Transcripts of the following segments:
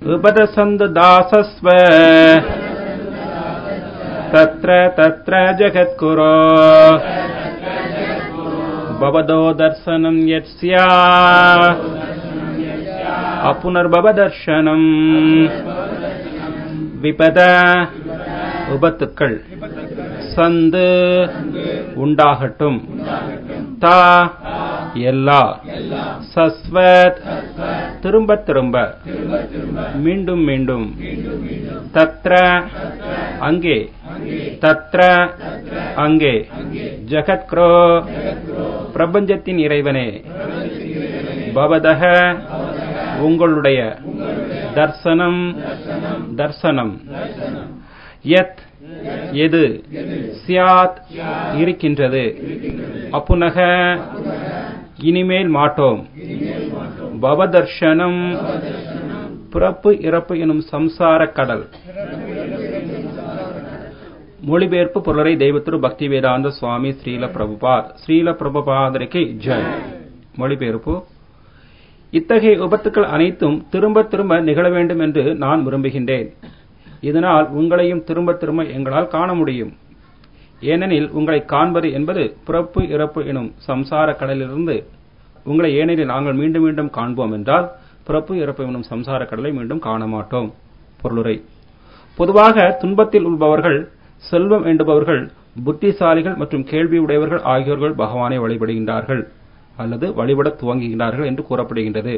उपदसन्ददासस्व तत्र तत्र जगत्कुरो भवदो दर्शनं यत्स्या அப்புனர்பவதர்ஷனம் விபத உபத்துக்கள் சந்து உண்டாகட்டும் தா எல்லா சஸ்வத் திரும்ப திரும்ப மீண்டும் மீண்டும் தத்ர அங்கே தத்ர அங்கே ஜகத்க்ரோ பிரபஞ்சத்தின் இறைவனே பவதக உங்களுடைய தர்சனம் தர்சனம் யத் எது சியாத் இருக்கின்றது அப்புனக இனிமேல் மாட்டோம் பவதர்ஷனம் பிறப்பு இறப்பு எனும் சம்சார கடல் மொழிபெயர்ப்பு பொருளரை தெய்வத்திரு பக்தி வேதாந்த சுவாமி ஸ்ரீல பிரபுபாத் ஸ்ரீல பிரபுபாதருக்கு ஜெய் மொழிபெயர்ப்பு இத்தகைய விபத்துக்கள் அனைத்தும் திரும்ப திரும்ப நிகழ வேண்டும் என்று நான் விரும்புகின்றேன் இதனால் உங்களையும் திரும்ப திரும்ப எங்களால் காண முடியும் ஏனெனில் உங்களை காண்பது என்பது பிறப்பு இறப்பு எனும் சம்சார கடலிலிருந்து உங்களை ஏனெனில் நாங்கள் மீண்டும் மீண்டும் காண்போம் என்றால் பிறப்பு இறப்பு எனும் சம்சார கடலை மீண்டும் காண மாட்டோம் பொருளுரை பொதுவாக துன்பத்தில் உள்ளவர்கள் செல்வம் வேண்டுபவர்கள் புத்திசாலிகள் மற்றும் கேள்வி உடையவர்கள் ஆகியோர்கள் பகவானை வழிபடுகின்றார்கள் அல்லது வழிபட துவங்குகின்றார்கள் என்று கூறப்படுகின்றது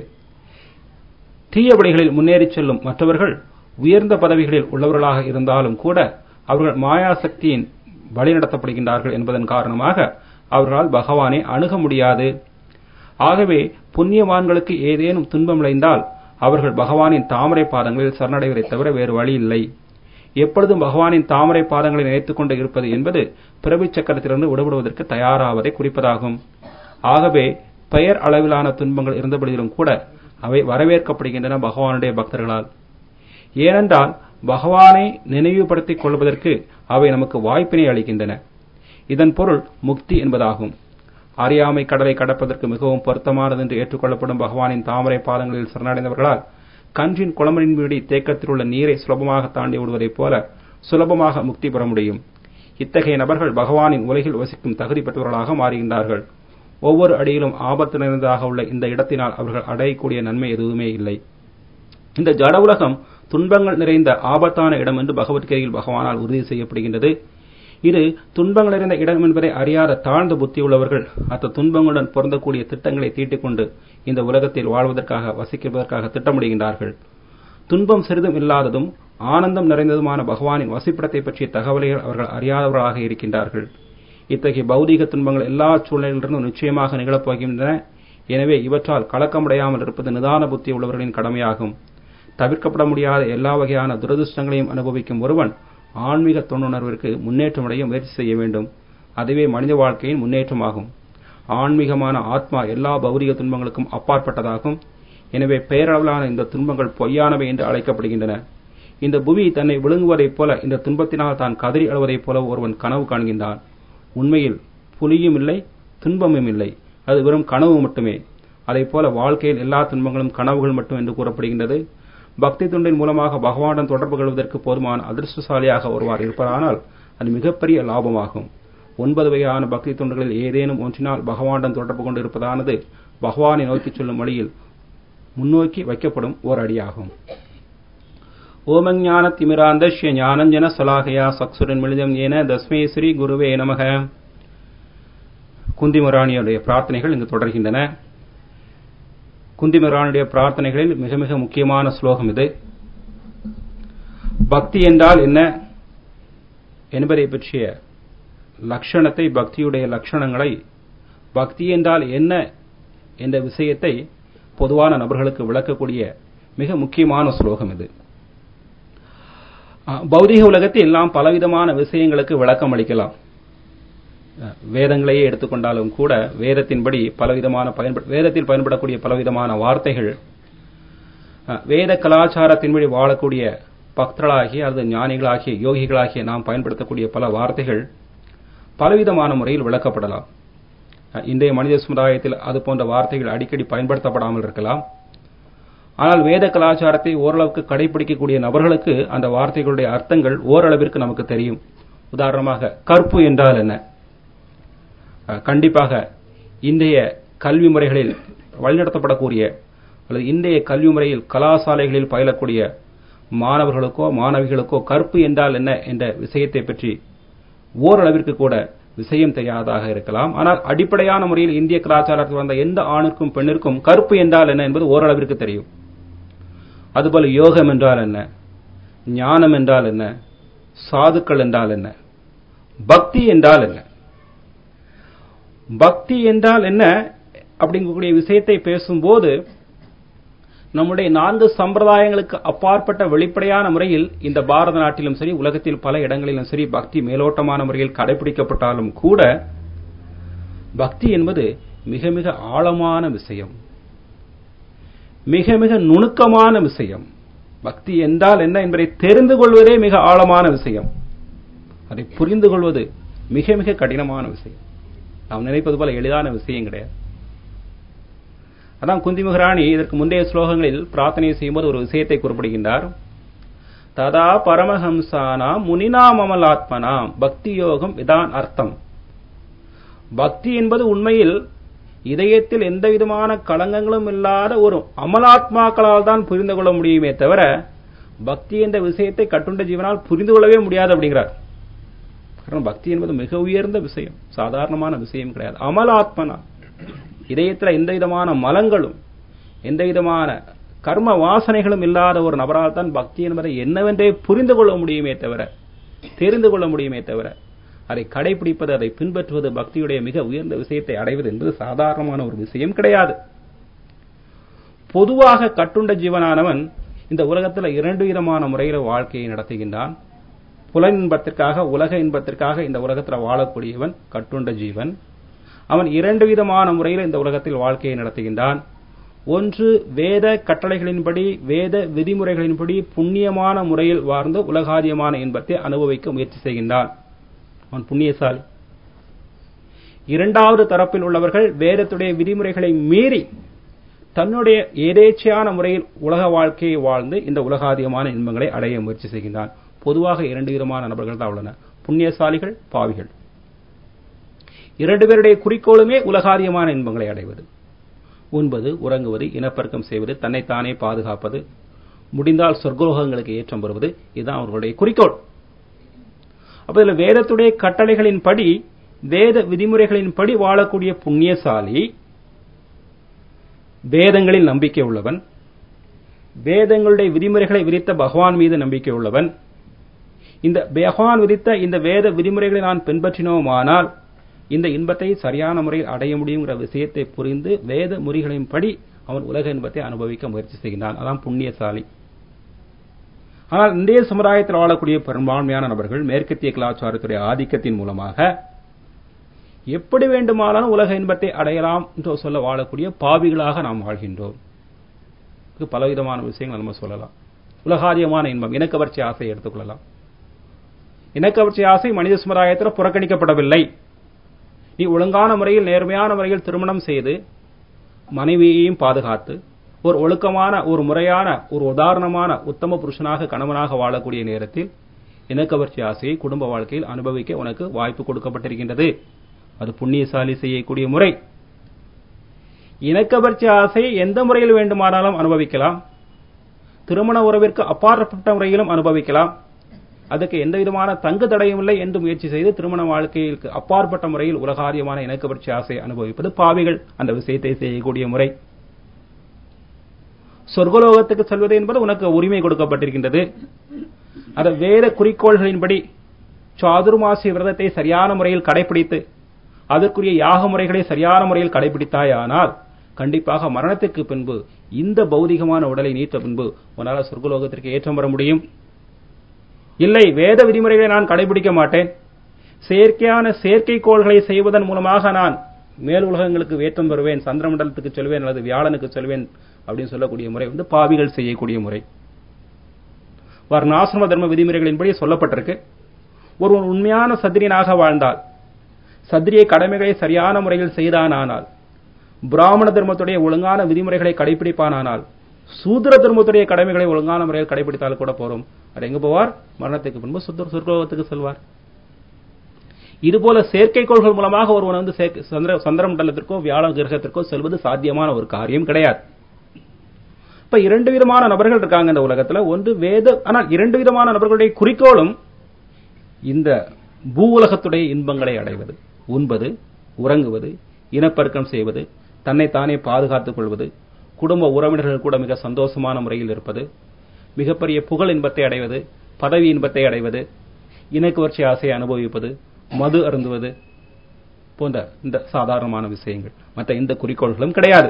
தீய வழிகளில் முன்னேறி செல்லும் மற்றவர்கள் உயர்ந்த பதவிகளில் உள்ளவர்களாக இருந்தாலும் கூட அவர்கள் மாயாசக்தியின் வழிநடத்தப்படுகின்றார்கள் என்பதன் காரணமாக அவர்களால் பகவானை அணுக முடியாது ஆகவே புண்ணியவான்களுக்கு ஏதேனும் துன்பம் விளைந்தால் அவர்கள் பகவானின் தாமரை பாதங்களில் சரணடைவதை தவிர வேறு வழி இல்லை எப்பொழுதும் பகவானின் தாமரை பாதங்களை நினைத்துக் கொண்டு இருப்பது என்பது பிறவி சக்கரத்திலிருந்து விடுபடுவதற்கு தயாராவதை குறிப்பதாகும் ஆகவே பெயர் அளவிலான துன்பங்கள் இருந்தபடியிலும் கூட அவை வரவேற்கப்படுகின்றன பகவானுடைய பக்தர்களால் ஏனென்றால் பகவானை நினைவுபடுத்திக் கொள்வதற்கு அவை நமக்கு வாய்ப்பினை அளிக்கின்றன இதன் பொருள் முக்தி என்பதாகும் அறியாமை கடலை கடப்பதற்கு மிகவும் பொருத்தமானது என்று ஏற்றுக்கொள்ளப்படும் பகவானின் தாமரை பாதங்களில் சரணடைந்தவர்களால் கன்றின் குளமரின் வீடி தேக்கத்தில் உள்ள நீரை சுலபமாக தாண்டி விடுவதைப் போல சுலபமாக முக்தி பெற முடியும் இத்தகைய நபர்கள் பகவானின் உலகில் வசிக்கும் தகுதி பெற்றவர்களாக மாறுகின்றார்கள் ஒவ்வொரு அடியிலும் ஆபத்து நிறைந்ததாக உள்ள இந்த இடத்தினால் அவர்கள் அடையக்கூடிய நன்மை எதுவுமே இல்லை இந்த ஜட உலகம் துன்பங்கள் நிறைந்த ஆபத்தான இடம் என்று பகவத்கீதையில் பகவானால் உறுதி செய்யப்படுகின்றது இது துன்பங்கள் நிறைந்த இடம் என்பதை அறியாத தாழ்ந்த புத்தி உள்ளவர்கள் அத்த துன்பங்களுடன் பொருந்தக்கூடிய திட்டங்களை தீட்டிக் கொண்டு இந்த உலகத்தில் வாழ்வதற்காக வசிப்பதற்காக திட்டமிடுகின்றார்கள் துன்பம் சிறிதும் இல்லாததும் ஆனந்தம் நிறைந்ததுமான பகவானின் வசிப்பிடத்தை பற்றிய தகவல்கள் அவர்கள் அறியாதவர்களாக இருக்கின்றார்கள் இத்தகைய பௌதீக துன்பங்கள் எல்லா சூழ்நிலையிலிருந்தும் நிச்சயமாக நிகழப் போகின்றன எனவே இவற்றால் கலக்கமடையாமல் இருப்பது நிதான புத்தி உள்ளவர்களின் கடமையாகும் தவிர்க்கப்பட முடியாத எல்லா வகையான துரதிருஷ்டங்களையும் அனுபவிக்கும் ஒருவன் ஆன்மீக தொண்டுணர்விற்கு முன்னேற்றமடைய முயற்சி செய்ய வேண்டும் அதுவே மனித வாழ்க்கையின் முன்னேற்றமாகும் ஆன்மீகமான ஆத்மா எல்லா பௌதிக துன்பங்களுக்கும் அப்பாற்பட்டதாகும் எனவே பெயரளவிலான இந்த துன்பங்கள் பொய்யானவை என்று அழைக்கப்படுகின்றன இந்த புவி தன்னை விழுங்குவதைப் போல இந்த துன்பத்தினால் தான் கதறி அழுவதைப் போல ஒருவன் கனவு காண்கின்றான் உண்மையில் புலியும் இல்லை துன்பமும் இல்லை அது வெறும் கனவு மட்டுமே அதைப் போல வாழ்க்கையில் எல்லா துன்பங்களும் கனவுகள் மட்டும் என்று கூறப்படுகின்றது பக்தி துண்டின் மூலமாக பகவானுடன் தொடர்பு கொள்வதற்கு போதுமான அதிர்ஷ்டசாலியாக ஒருவர் இருப்பதானால் அது மிகப்பெரிய லாபமாகும் ஒன்பது வகையான பக்தி தொண்டுகளில் ஏதேனும் ஒன்றினால் பகவானுடன் தொடர்பு கொண்டு இருப்பதானது பகவானை நோக்கி சொல்லும் வழியில் முன்னோக்கி வைக்கப்படும் ஓர் அடியாகும் ஓமஞான திமிராந்தஷ்ய ஞானஞ்சன சலாகையா சக்சுரன் மிளிதம் ஏன தஸ்மே ஸ்ரீ குருவே நமக குந்திமராணியுடைய பிரார்த்தனைகள் இங்கு தொடர்கின்றன குந்திமரானுடைய பிரார்த்தனைகளில் மிக மிக முக்கியமான ஸ்லோகம் இது பக்தி என்றால் என்ன என்பதை பற்றிய லட்சணத்தை பக்தியுடைய லட்சணங்களை பக்தி என்றால் என்ன என்ற விஷயத்தை பொதுவான நபர்களுக்கு விளக்கக்கூடிய மிக முக்கியமான ஸ்லோகம் இது பௌதிக உலகத்தில் நாம் பலவிதமான விஷயங்களுக்கு விளக்கம் அளிக்கலாம் வேதங்களையே எடுத்துக்கொண்டாலும் கூட வேதத்தின்படி பலவிதமான பயன்பட வேதத்தில் பயன்படக்கூடிய பலவிதமான வார்த்தைகள் வேத கலாச்சாரத்தின்படி வாழக்கூடிய பக்தர்களாகிய அல்லது ஞானிகளாகிய யோகிகளாகிய நாம் பயன்படுத்தக்கூடிய பல வார்த்தைகள் பலவிதமான முறையில் விளக்கப்படலாம் இன்றைய மனித சமுதாயத்தில் அது போன்ற வார்த்தைகள் அடிக்கடி பயன்படுத்தப்படாமல் இருக்கலாம் ஆனால் வேத கலாச்சாரத்தை ஓரளவுக்கு கடைபிடிக்கக்கூடிய நபர்களுக்கு அந்த வார்த்தைகளுடைய அர்த்தங்கள் ஓரளவிற்கு நமக்கு தெரியும் உதாரணமாக கற்பு என்றால் என்ன அஹ், கண்டிப்பாக இன்றைய கல்வி முறைகளில் வழிநடத்தப்படக்கூடிய அல்லது இன்றைய கல்வி முறையில் கலாசாலைகளில் பயிலக்கூடிய மாணவர்களுக்கோ மாணவிகளுக்கோ கற்பு என்றால் என்ன என்ற விஷயத்தை பற்றி ஓரளவிற்கு கூட விஷயம் தெரியாததாக இருக்கலாம் ஆனால் அடிப்படையான முறையில் இந்திய கலாச்சாரத்தில் வந்த எந்த ஆணுக்கும் பெண்ணிற்கும் கற்பு என்றால் என்ன என்பது ஓரளவிற்கு தெரியும் அதுபோல யோகம் என்றால் என்ன ஞானம் என்றால் என்ன சாதுக்கள் என்றால் என்ன பக்தி என்றால் என்ன பக்தி என்றால் என்ன அப்படிங்கக்கூடிய விஷயத்தை பேசும்போது நம்முடைய நான்கு சம்பிரதாயங்களுக்கு அப்பாற்பட்ட வெளிப்படையான முறையில் இந்த பாரத நாட்டிலும் சரி உலகத்தில் பல இடங்களிலும் சரி பக்தி மேலோட்டமான முறையில் கடைபிடிக்கப்பட்டாலும் கூட பக்தி என்பது மிக மிக ஆழமான விஷயம் மிக மிக நுணுக்கமான விஷயம் பக்தி என்றால் என்ன என்பதை தெரிந்து கொள்வதே மிக ஆழமான விஷயம் அதை புரிந்து கொள்வது மிக மிக கடினமான விஷயம் நாம் நினைப்பது போல எளிதான விஷயம் கிடையாது அதான் குந்தி மகாராணி இதற்கு முந்தைய ஸ்லோகங்களில் பிரார்த்தனை செய்யும்போது ஒரு விஷயத்தை குறிப்பிடுகின்றார் ததா பரமஹம்சானாம் முனினாம் அமலாத்மனாம் பக்தி யோகம் இதான் அர்த்தம் பக்தி என்பது உண்மையில் இதயத்தில் எந்த விதமான களங்கங்களும் இல்லாத ஒரு அமலாத்மாக்களால் தான் புரிந்து கொள்ள முடியுமே தவிர பக்தி என்ற விஷயத்தை கட்டுண்ட ஜீவனால் புரிந்து கொள்ளவே முடியாது அப்படிங்கிறார் காரணம் பக்தி என்பது மிக உயர்ந்த விஷயம் சாதாரணமான விஷயம் கிடையாது அமலாத்மனா இதயத்தில் எந்த விதமான மலங்களும் எந்த விதமான கர்ம வாசனைகளும் இல்லாத ஒரு நபரால் தான் பக்தி என்பதை என்னவென்றே புரிந்து கொள்ள முடியுமே தவிர தெரிந்து கொள்ள முடியுமே தவிர அதை கடைபிடிப்பது அதை பின்பற்றுவது பக்தியுடைய மிக உயர்ந்த விஷயத்தை அடைவது என்பது சாதாரணமான ஒரு விஷயம் கிடையாது பொதுவாக கட்டுண்ட ஜீவனானவன் இந்த உலகத்தில் இரண்டு விதமான முறையில வாழ்க்கையை நடத்துகின்றான் புல இன்பத்திற்காக உலக இன்பத்திற்காக இந்த உலகத்தில் வாழக்கூடியவன் கட்டுண்ட ஜீவன் அவன் இரண்டு விதமான முறையில் இந்த உலகத்தில் வாழ்க்கையை நடத்துகின்றான் ஒன்று வேத கட்டளைகளின்படி வேத விதிமுறைகளின்படி புண்ணியமான முறையில் வாழ்ந்து உலகாதியமான இன்பத்தை அனுபவிக்க முயற்சி செய்கின்றான் அவன் புண்ணியசாலி இரண்டாவது தரப்பில் உள்ளவர்கள் வேதத்துடைய விதிமுறைகளை மீறி தன்னுடைய ஏதேச்சையான முறையில் உலக வாழ்க்கையை வாழ்ந்து இந்த உலகாதியமான இன்பங்களை அடைய முயற்சி செய்கின்றான் பொதுவாக இரண்டு விதமான நபர்கள் தான் உள்ளன புண்ணியசாலிகள் பாவிகள் இரண்டு பேருடைய குறிக்கோளுமே உலகாதியமான இன்பங்களை அடைவது உண்பது உறங்குவது இனப்பெருக்கம் செய்வது தன்னைத்தானே பாதுகாப்பது முடிந்தால் சொர்க்கலோகங்களுக்கு ஏற்றம் பெறுவது இதுதான் அவர்களுடைய குறிக்கோள் அப்ப இதுல வேதத்துடைய கட்டளைகளின் படி வேத விதிமுறைகளின் படி வாழக்கூடிய புண்ணியசாலி வேதங்களில் நம்பிக்கை உள்ளவன் வேதங்களுடைய விதிமுறைகளை விதித்த பகவான் மீது நம்பிக்கை உள்ளவன் இந்த பகவான் விதித்த இந்த வேத விதிமுறைகளை நான் பின்பற்றினோமானால் இந்த இன்பத்தை சரியான முறையில் அடைய முடியுங்கிற விஷயத்தை புரிந்து வேத முறைகளின் படி அவன் உலக இன்பத்தை அனுபவிக்க முயற்சி செய்கின்றான் அதான் புண்ணியசாலி ஆனால் இந்திய சமுதாயத்தில் வாழக்கூடிய பெரும்பான்மையான நபர்கள் மேற்கத்திய கலாச்சாரத்துடைய ஆதிக்கத்தின் மூலமாக எப்படி வேண்டுமானாலும் உலக இன்பத்தை அடையலாம் என்று சொல்ல வாழக்கூடிய பாவிகளாக நாம் வாழ்கின்றோம் இது பலவிதமான விஷயங்கள் நம்ம சொல்லலாம் உலகாதியமான இன்பம் இனக்கவர்ச்சி ஆசை எடுத்துக்கொள்ளலாம் இனக்கவர்ச்சி ஆசை மனித சமுதாயத்தில் புறக்கணிக்கப்படவில்லை நீ ஒழுங்கான முறையில் நேர்மையான முறையில் திருமணம் செய்து மனைவியையும் பாதுகாத்து ஒரு ஒழுக்கமான ஒரு முறையான ஒரு உதாரணமான உத்தம புருஷனாக கணவனாக வாழக்கூடிய நேரத்தில் இனக்கவர்ச்சி ஆசையை குடும்ப வாழ்க்கையில் அனுபவிக்க உனக்கு வாய்ப்பு கொடுக்கப்பட்டிருக்கின்றது அது புண்ணியசாலி செய்யக்கூடிய முறை இனக்கவர்ச்சி ஆசை எந்த முறையில் வேண்டுமானாலும் அனுபவிக்கலாம் திருமண உறவிற்கு அப்பாற்பட்ட முறையிலும் அனுபவிக்கலாம் அதுக்கு எந்த விதமான தங்கு தடையும் இல்லை என்று முயற்சி செய்து திருமண வாழ்க்கைக்கு அப்பாற்பட்ட முறையில் உலகாரியமான இணக்கபட்சி ஆசை அனுபவிப்பது பாவிகள் அந்த விஷயத்தை செய்யக்கூடிய முறை சொர்க்கலோகத்துக்கு செல்வது என்பது உனக்கு உரிமை கொடுக்கப்பட்டிருக்கின்றது அந்த வேத குறிக்கோள்களின்படி சாதுர்மாசி விரதத்தை சரியான முறையில் கடைபிடித்து அதற்குரிய யாக முறைகளை சரியான முறையில் கடைபிடித்தாயானால் கண்டிப்பாக மரணத்திற்கு பின்பு இந்த பௌதிகமான உடலை நீத்த பின்பு உன்னால் சொர்க்கலோகத்திற்கு ஏற்றம் பெற முடியும் இல்லை வேத விதிமுறைகளை நான் கடைபிடிக்க மாட்டேன் செயற்கையான செயற்கைக்கோள்களை செய்வதன் மூலமாக நான் மேல் உலகங்களுக்கு வேற்றம் பெறுவேன் சந்திரமண்டலத்துக்கு செல்வேன் அல்லது வியாழனுக்கு செல்வேன் அப்படின்னு சொல்லக்கூடிய முறை வந்து பாவிகள் செய்யக்கூடிய முறை வர்ணாசிரம தர்ம விதிமுறைகளின்படி சொல்லப்பட்டிருக்கு ஒருவன் உண்மையான சத்திரியனாக வாழ்ந்தால் சத்திரிய கடமைகளை சரியான முறையில் செய்தானானால் பிராமண தர்மத்துடைய ஒழுங்கான விதிமுறைகளை கடைபிடிப்பானானால் சூத்திர தர்மத்துடைய கடமைகளை ஒழுங்கான முறையில் கடைபிடித்தால் கூட போறோம் அவர் எங்க போவார் மரணத்துக்கு பின்பு சுத்த சொர்க்கத்துக்கு செல்வார் இதுபோல செயற்கைக்கோள்கள் மூலமாக ஒருவன் வந்து செயற்கை- சந்திர சந்திர மண்டலத்திற்கோ வியாழ கிரகத்திற்கோ செல்வது சாத்தியமான ஒரு காரியம் கிடையாது இப்ப இரண்டு விதமான நபர்கள் இருக்காங்க இந்த உலகத்துல ஒன்று வேத ஆனால் இரண்டு விதமான நபர்களுடைய குறிக்கோளும் இந்த பூ உலகத்துடைய இன்பங்களை அடைவது உண்பது உறங்குவது இனப்பெருக்கம் செய்வது தன்னை தானே பாதுகாத்துக் கொள்வது குடும்ப உறவினர்கள் கூட மிக சந்தோஷமான முறையில் இருப்பது மிகப்பெரிய புகழ் இன்பத்தை அடைவது பதவி இன்பத்தை அடைவது இனக்குவர்ச்சி ஆசையை அனுபவிப்பது மது அருந்துவது போன்ற இந்த சாதாரணமான விஷயங்கள் மற்ற எந்த குறிக்கோள்களும் கிடையாது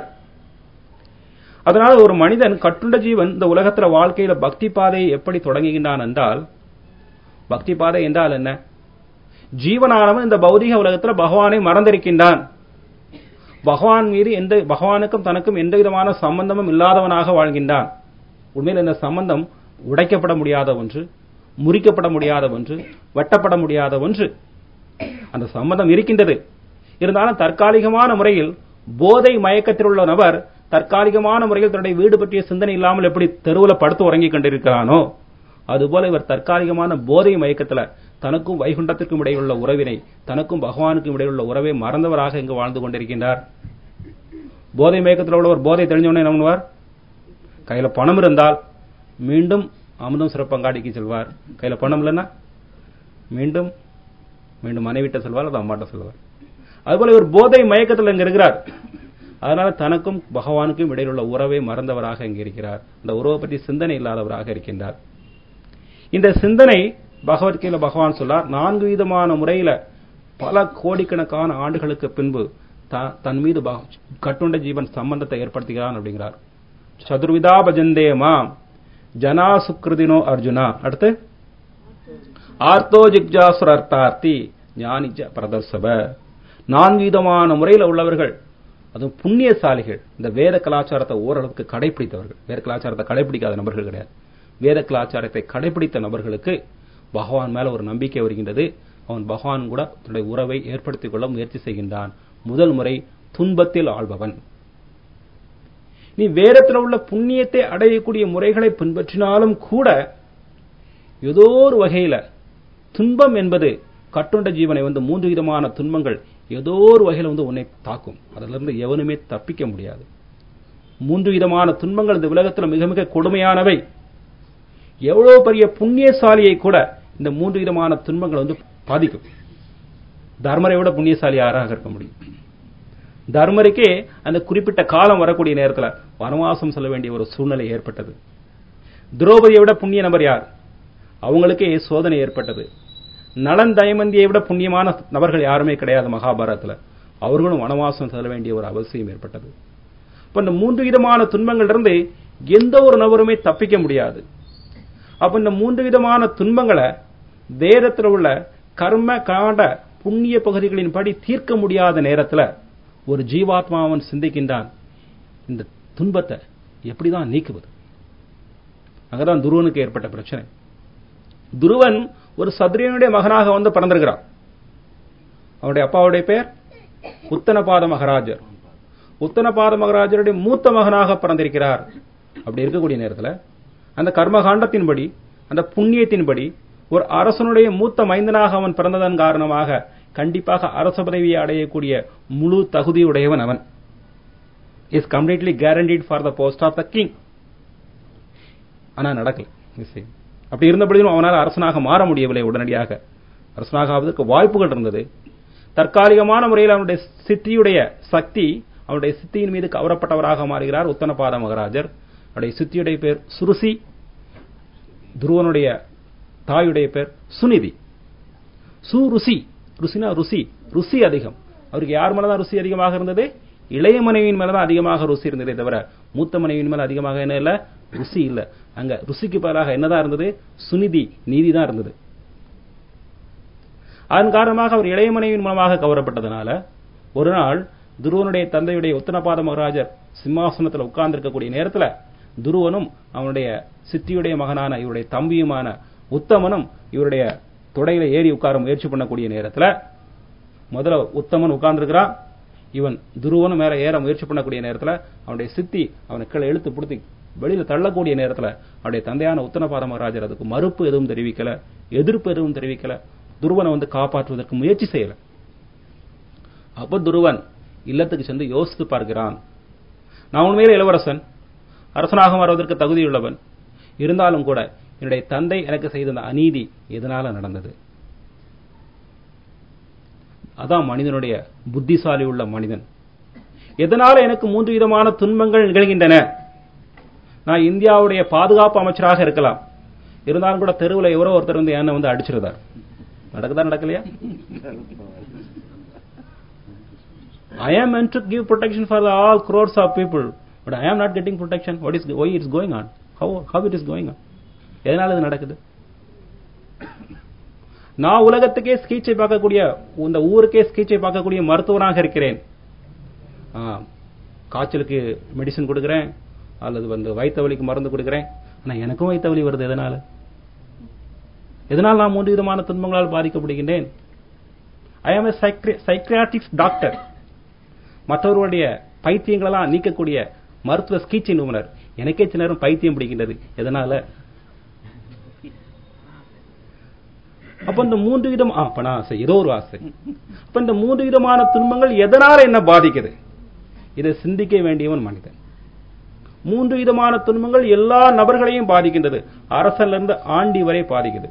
அதனால ஒரு மனிதன் கட்டுண்ட ஜீவன் இந்த உலகத்துல வாழ்க்கையில பக்தி பாதையை எப்படி தொடங்குகின்றான் என்றால் பக்தி பாதை என்றால் என்ன ஜீவனானவன் இந்த பௌதிக உலகத்துல பகவானை மறந்திருக்கின்றான் பகவான் மீது எந்த பகவானுக்கும் தனக்கும் எந்த விதமான சம்பந்தமும் இல்லாதவனாக வாழ்கின்றான் உண்மையில் இந்த சம்பந்தம் உடைக்கப்பட முடியாத ஒன்று முறிக்கப்பட முடியாத ஒன்று வெட்டப்பட முடியாத ஒன்று அந்த சம்மதம் இருக்கின்றது இருந்தாலும் தற்காலிகமான முறையில் போதை மயக்கத்தில் உள்ள நபர் தற்காலிகமான முறையில் தன்னுடைய வீடு பற்றிய சிந்தனை இல்லாமல் எப்படி தெருவில் படுத்து உறங்கிக் கொண்டிருக்கிறானோ அதுபோல இவர் தற்காலிகமான போதை மயக்கத்துல தனக்கும் வைகுண்டத்திற்கும் இடையிலுள்ள உறவினை தனக்கும் பகவானுக்கும் இடையிலுள்ள உறவை மறந்தவராக இங்கு வாழ்ந்து கொண்டிருக்கின்றார் போதை மயக்கத்தில் உள்ளவர் போதை தெரிஞ்சவனே என்ன பண்ணுவார் கையில பணம் இருந்தால் மீண்டும் அமுதம் சிறப்பங்காடிக்கு செல்வார் கையில பணம் இல்லைன்னா மீண்டும் மீண்டும் மனைவிட்ட செல்வார் அது அம்மாட்ட செல்வார் அதுபோல இவர் போதை மயக்கத்தில் இங்க இருக்கிறார் அதனால தனக்கும் பகவானுக்கும் இடையிலுள்ள உறவை மறந்தவராக இங்க இருக்கிறார் அந்த உறவை பற்றி சிந்தனை இல்லாதவராக இருக்கின்றார் இந்த சிந்தனை பகவத்கீதை பகவான் சொல்லார் நான்கு விதமான முறையில பல கோடிக்கணக்கான ஆண்டுகளுக்கு பின்பு த- தன் மீது பக- கட்டுண்ட ஜீவன் சம்பந்தத்தை ஏற்படுத்துகிறான் அப்படிங்கிறார் சதுர்விதா பஜந்தே மாம் ஜனா சுக்ருதினோ அர்ஜுனா அடுத்து ஆர்த்தோ ஜிக்ஜாசுர அர்த்தார்த்தி ஞானிஜ பிரதர்சப நான்கு விதமான முறையில் உள்ளவர்கள் அதுவும் புண்ணியசாலிகள் இந்த வேத கலாச்சாரத்தை ஓரளவுக்கு கடைபிடித்தவர்கள் வேத கலாச்சாரத்தை கடைபிடிக்காத நபர்கள் கிடையாது வேத கலாச்சாரத்தை கடைபிடித்த நபர்களுக்கு பகவான் மேல ஒரு நம்பிக்கை வருகின்றது அவன் பகவான் கூட தன்னுடைய உறவை ஏற்படுத்திக் கொள்ள முயற்சி செய்கின்றான் முதல் முறை துன்பத்தில் ஆள்பவன் நீ வேதத்தில் உள்ள புண்ணியத்தை அடையக்கூடிய முறைகளை பின்பற்றினாலும் கூட ஏதோ ஒரு வகையில துன்பம் என்பது கட்டுண்ட ஜீவனை வந்து மூன்று விதமான துன்பங்கள் ஏதோ ஒரு வகையில வந்து உன்னை தாக்கும் அதிலிருந்து எவனுமே தப்பிக்க முடியாது மூன்று விதமான துன்பங்கள் இந்த உலகத்துல மிக மிக கொடுமையானவை எவ்வளவு பெரிய புண்ணியசாலியை கூட இந்த மூன்று விதமான துன்பங்கள் வந்து பாதிக்கும் தர்மரை விட புண்ணியசாலி யாராக இருக்க முடியும் தர்மருக்கே அந்த குறிப்பிட்ட காலம் வரக்கூடிய நேரத்துல வனவாசம் செல்ல வேண்டிய ஒரு சூழ்நிலை ஏற்பட்டது திரௌபதியை விட புண்ணிய நபர் யார் அவங்களுக்கே சோதனை ஏற்பட்டது நலன் தயமந்தியை விட புண்ணியமான நபர்கள் யாருமே கிடையாது மகாபாரதத்துல அவர்களும் வனவாசம் செல்ல வேண்டிய ஒரு அவசியம் ஏற்பட்டது இப்ப இந்த மூன்று விதமான துன்பங்கள் இருந்து எந்த ஒரு நபருமே தப்பிக்க முடியாது அப்ப இந்த மூன்று விதமான துன்பங்களை வேதத்தில் உள்ள கர்ம காண்ட புண்ணிய பகுதிகளின் படி தீர்க்க முடியாத நேரத்துல ஒரு ஜீவாத்மா அவன் சிந்திக்கின்றான் இந்த துன்பத்தை எப்படிதான் நீக்குவது அங்கதான் துருவனுக்கு ஏற்பட்ட பிரச்சனை துருவன் ஒரு சத்ரியனுடைய மகனாக வந்து பிறந்திருக்கிறான் அவனுடைய அப்பாவுடைய பெயர் உத்தனபாத மகாராஜர் உத்தனபாத மகாராஜருடைய மூத்த மகனாக பிறந்திருக்கிறார் அப்படி இருக்கக்கூடிய நேரத்தில் அந்த கர்மகாண்டத்தின்படி அந்த புண்ணியத்தின்படி ஒரு அரசனுடைய மூத்த மைந்தனாக அவன் பிறந்ததன் காரணமாக கண்டிப்பாக அரச பதவியை அடையக்கூடிய முழு தகுதியுடையவன் அவன் is completely guaranteed for the post of the king ஆனா நடக்கல விஷயம் அப்படி இருந்தபடியும் அவனால் அரசனாக மாற முடியவில்லை உடனடியாக அரசனாக ஆவதற்கு வாய்ப்புகள் இருந்தது தற்காலிகமான முறையில் அவனுடைய சித்தியுடைய சக்தி அவனுடைய சித்தியின் மீது கவரப்பட்டவராக மாறுகிறார் உத்தனபாத மகாராஜர் அவருடைய சித்தியுடைய பேர் சுருசி துருவனுடைய தாயுடைய பேர் சுனிதி சுருசி ருசினா ருசி ருசி அதிகம் அவருக்கு யார் மேலதான் ருசி அதிகமாக இருந்தது இளைய மனைவியின் மேலதான் அதிகமாக ருசி இருந்ததே தவிர மூத்த மனைவியின் மேல அதிகமாக என்ன இல்ல ருசி இல்ல அங்க ருசிக்கு பதிலாக என்னதான் இருந்தது சுனிதி நீதி தான் இருந்தது அதன் காரணமாக அவர் இளைய மனைவியின் மூலமாக கவரப்பட்டதனால ஒரு நாள் துருவனுடைய தந்தையுடைய உத்தனபாத மகாராஜர் சிம்மாசனத்தில் உட்கார்ந்திருக்கக்கூடிய நேரத்துல துருவனும் அவனுடைய சித்தியுடைய மகனான இவருடைய தம்பியுமான உத்தமனும் இவருடைய தொடையில ஏறி உட்கார முயற்சி பண்ணக்கூடிய நேரத்துல முதல்ல உத்தமன் உட்கார்ந்துருக்கிறான் இவன் துருவனும் மேல ஏற முயற்சி பண்ணக்கூடிய நேரத்துல அவனுடைய சித்தி அவனை கீழே இழுத்து பிடித்தி வெளியில தள்ளக்கூடிய நேரத்துல அவருடைய தந்தையான உத்தனபாத மகாராஜர் அதுக்கு மறுப்பு எதுவும் தெரிவிக்கல எதிர்ப்பு எதுவும் தெரிவிக்கல துருவனை வந்து காப்பாற்றுவதற்கு முயற்சி செய்யல அப்ப துருவன் இல்லத்துக்கு சென்று யோசித்து பார்க்கிறான் நான் உண்மையிலே இளவரசன் அரசனாக வருவதற்கு தகுதியுள்ளவன் இருந்தாலும் கூட என்னுடைய தந்தை எனக்கு செய்த அந்த அநீதி எதனால நடந்தது அதான் மனிதனுடைய புத்திசாலி உள்ள மனிதன் எதனால எனக்கு மூன்று விதமான துன்பங்கள் நிகழ்கின்றன நான் இந்தியாவுடைய பாதுகாப்பு அமைச்சராக இருக்கலாம் இருந்தாலும் கூட தெருவில் எவரோ ஒருத்தர் வந்து என்ன வந்து அடிச்சிருந்தார் நடக்குதா நடக்கலையா I am meant to give protection for the all crores of people, but I am not getting protection. What is why it's going on? How how it is going on? எதனால இது நடக்குது நான் உலகத்துக்கே ஸ்கீச்சை பார்க்கக்கூடிய இந்த ஊருக்கே ஸ்கீச்சை பார்க்கக்கூடிய மருத்துவராக இருக்கிறேன் ஆ, காய்ச்சலுக்கு மெடிசன் கொடுக்குறேன் அல்லது வந்து வயிற்று வலிக்கு மருந்து கொடுக்குறேன் ஆனா எனக்கும் வயிற்று வலி வருது எதனால எதனால் நான் மூன்று விதமான துன்பங்களால் பாதிக்கப்படுகின்றேன் ஐ ஆம் சைக்ரியாட்டிக்ஸ் டாக்டர் மற்றவர்களுடைய பைத்தியங்களெல்லாம் நீக்கக்கூடிய மருத்துவ சிகிச்சை நிபுணர் எனக்கே சில நேரம் பைத்தியம் பிடிக்கின்றது எதனால அப்ப இந்த மூன்று விதம் ஆ, அப்ப நான் சரி, ஏதோ ஒரு ஆசை அப்ப இந்த மூன்று விதமான துன்பங்கள் எதனால என்ன பாதிக்குது இதை சிந்திக்க வேண்டியவன் மனிதன் மூன்று விதமான துன்பங்கள் எல்லா நபர்களையும் பாதிக்கின்றது அரசன்ல இருந்து ஆண்டி வரை பாதிக்குது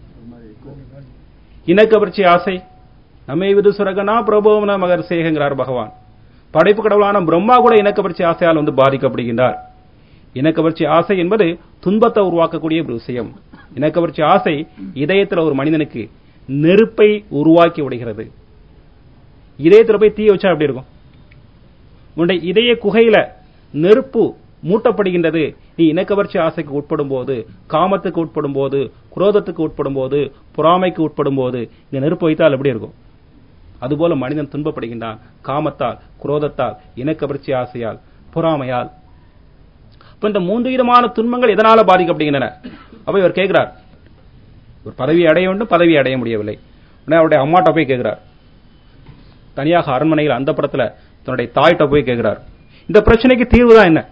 இனக்கவர்ச்சி ஆசை நம்மை விது சுரகனா பிரபோவன மகர் சேகங்கிறார் பகவான் படைப்பு கடவுளான பிரம்மா கூட இனக்கவர்ச்சி ஆசையால் வந்து பாதிக்கப்படுகின்றார் இனக்கவர்ச்சி ஆசை என்பது துன்பத்தை உருவாக்கக்கூடிய ஒரு விஷயம் இனக்கவர்ச்சி ஆசை இதயத்துல ஒரு மனிதனுக்கு நெருப்பை உருவாக்கி விடுகிறது இதயத்துல போய் தீய வச்சா எப்படி இருக்கும் உன்னுடைய இதய குகையில நெருப்பு மூட்டப்படுகின்றது நீ இனக்கவர்ச்சி ஆசைக்கு உட்படும் போது காமத்துக்கு உட்படும் போது குரோதத்துக்கு உட்படும் போது பொறாமைக்கு உட்படும் போது இங்க நெருப்பு வைத்தால் எப்படி இருக்கும் அதுபோல மனிதன் துன்பப்படுகின்றான் காமத்தால் குரோதத்தால் இனக்கவர்ச்சி ஆசையால் பொறாமையால் இப்ப இந்த மூன்று விதமான துன்பங்கள் எதனால பாதிக்கப்படுகின்றன அப்ப இவர் கேட்கிறார் ஒரு பதவி அடைய வேண்டும் பதவி அடைய முடியவில்லை உடனே அவருடைய அம்மாட்ட போய் கேட்கிறார் தனியாக அரண்மனையில் அந்த படத்துல தன்னுடைய தாயிட்ட போய் கேட்கிறார் இந்த பிரச்சனைக்கு தீர்வு தான் என்ன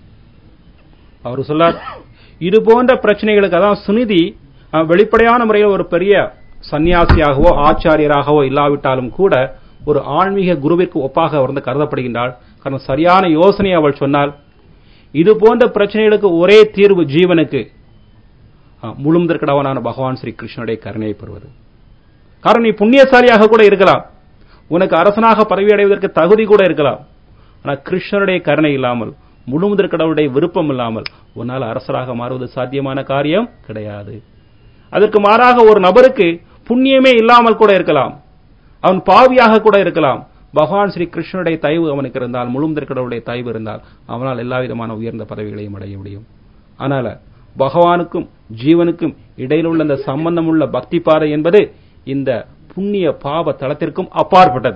அவர் சொல்லார் இது போன்ற பிரச்சனைகளுக்கு அதான் சுனிதி அஹ், வெளிப்படையான முறையில் ஒரு பெரிய சன்னியாசியாகவோ ஆச்சாரியராகவோ இல்லாவிட்டாலும் கூட ஒரு ஆன்மீக குருவிற்கு ஒப்பாக அவர் வந்து கருதப்படுகின்றாள் காரணம் சரியான யோசனை அவள் சொன்னால் இது போன்ற பிரச்சனைகளுக்கு ஒரே தீர்வு ஜீவனுக்கு அஹ், முழுமுதற்கடவனான பகவான் ஸ்ரீ கிருஷ்ணனுடைய கருணையை பெறுவது காரணம் நீ புண்ணியசாலியாக கூட இருக்கலாம் உனக்கு அரசனாக பதவி அடைவதற்கு தகுதி கூட இருக்கலாம் ஆனா கிருஷ்ணனுடைய கருணை இல்லாமல் முழுமுதற் கடவுளுடைய விருப்பம் இல்லாமல் உன்னால் அரசராக மாறுவது சாத்தியமான காரியம் கிடையாது அதற்கு மாறாக ஒரு நபருக்கு புண்ணியமே இல்லாமல் கூட இருக்கலாம் அவன் பாவியாக கூட இருக்கலாம் பகவான் ஸ்ரீ கிருஷ்ணனுடைய தயவு அவனுக்கு இருந்தால் முழுமுதற் கடவுளுடைய தயவு இருந்தால் அவனால் எல்லா விதமான உயர்ந்த பதவிகளையும் அடைய முடியும் அதனால பகவானுக்கும் ஜீவனுக்கும் இடையில் உள்ள இந்த சம்பந்தமுள்ள பக்தி பாதை என்பது இந்த புண்ணிய பாவ தளத்திற்கும் அப்பாற்பட்டது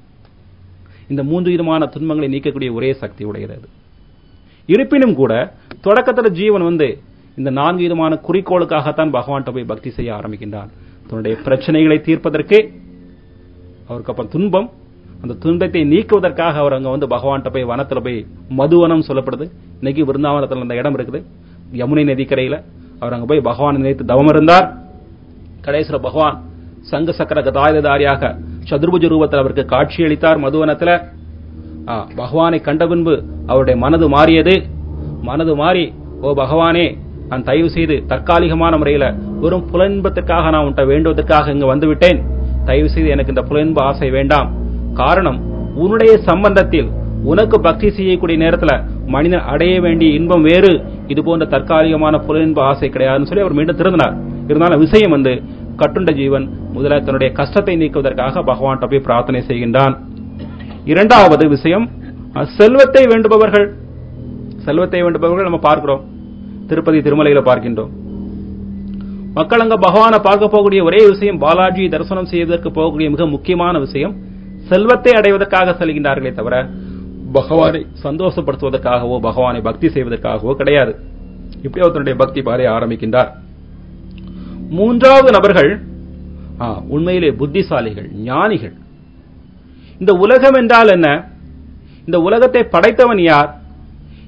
இந்த மூன்று விதமான துன்பங்களை நீக்கக்கூடிய ஒரே சக்தி உடையது அது. இருப்பினும் கூட தொடக்கத்துல ஜீவன் வந்து இந்த நான்கு விதமான குறிக்கோளுக்காகத்தான் பகவான்கிட்ட போய் பக்தி செய்ய ஆரம்பிக்கின்றான் தன்னுடைய பிரச்சனைகளை தீர்ப்பதற்கு அவருக்கு அப்ப துன்பம் அந்த துன்பத்தை நீக்குவதற்காக அவர் அங்க வந்து பகவான்கிட்ட போய் வனத்துல போய் மதுவனம் சொல்லப்படுது இன்னைக்கு விருந்தாவனத்துல அந்த இடம் இருக்குது யமுனை நதிக்கரையில அவர் அங்க போய் பகவான் நினைத்து தவம் இருந்தார் கடைசியில பகவான் சங்க சக்கர கதாயுததாரியாக சதுர்புஜ ரூபத்தில் அவருக்கு காட்சியளித்தார் மதுவனத்துல ஆ, பகவானை கண்ட பின்பு அவருடைய மனது மாறியது மனது மாறி ஓ பகவானே நான் தயவு செய்து தற்காலிகமான முறையில வெறும் புலன்பத்திற்காக நான் உன்ட்ட வேண்டுவதற்காக இங்கு வந்துவிட்டேன் தயவு செய்து எனக்கு இந்த புலன்பு ஆசை வேண்டாம் காரணம் உன்னுடைய சம்பந்தத்தில் உனக்கு பக்தி செய்யக்கூடிய நேரத்துல மனிதன் அடைய வேண்டிய இன்பம் வேறு இது போன்ற தற்காலிகமான புலன்பு ஆசை கிடையாதுன்னு சொல்லி அவர் மீண்டும் திருந்தினார் இருந்தாலும் விஷயம் வந்து கட்டுண்ட ஜீவன் முதல்ல தன்னுடைய கஷ்டத்தை நீக்குவதற்காக பகவான்கிட்ட போய் பிரார்த்தனை செய்கின்றான் இரண்டாவது விஷயம் அஹ், செல்வத்தை வேண்டுபவர்கள் செல்வத்தை வேண்டுபவர்கள் நம்ம பார்க்கிறோம் திருப்பதி திருமலையில பார்க்கின்றோம் மக்கள் அங்க பகவானை பார்க்க போகக்கூடிய ஒரே விஷயம் பாலாஜி தரிசனம் செய்வதற்கு போகக்கூடிய மிக முக்கியமான விஷயம் செல்வத்தை அடைவதற்காக செல்கின்றார்களே தவிர பகவானை சந்தோஷப்படுத்துவதற்காகவோ பகவானை பக்தி செய்வதற்காகவோ கிடையாது இப்படி அவர் தன்னுடைய பக்தி பாதை ஆரம்பிக்கின்றார் மூன்றாவது நபர்கள் ஆ, உண்மையிலே புத்திசாலிகள் ஞானிகள் இந்த உலகம் என்றால் என்ன இந்த உலகத்தை படைத்தவன் யார்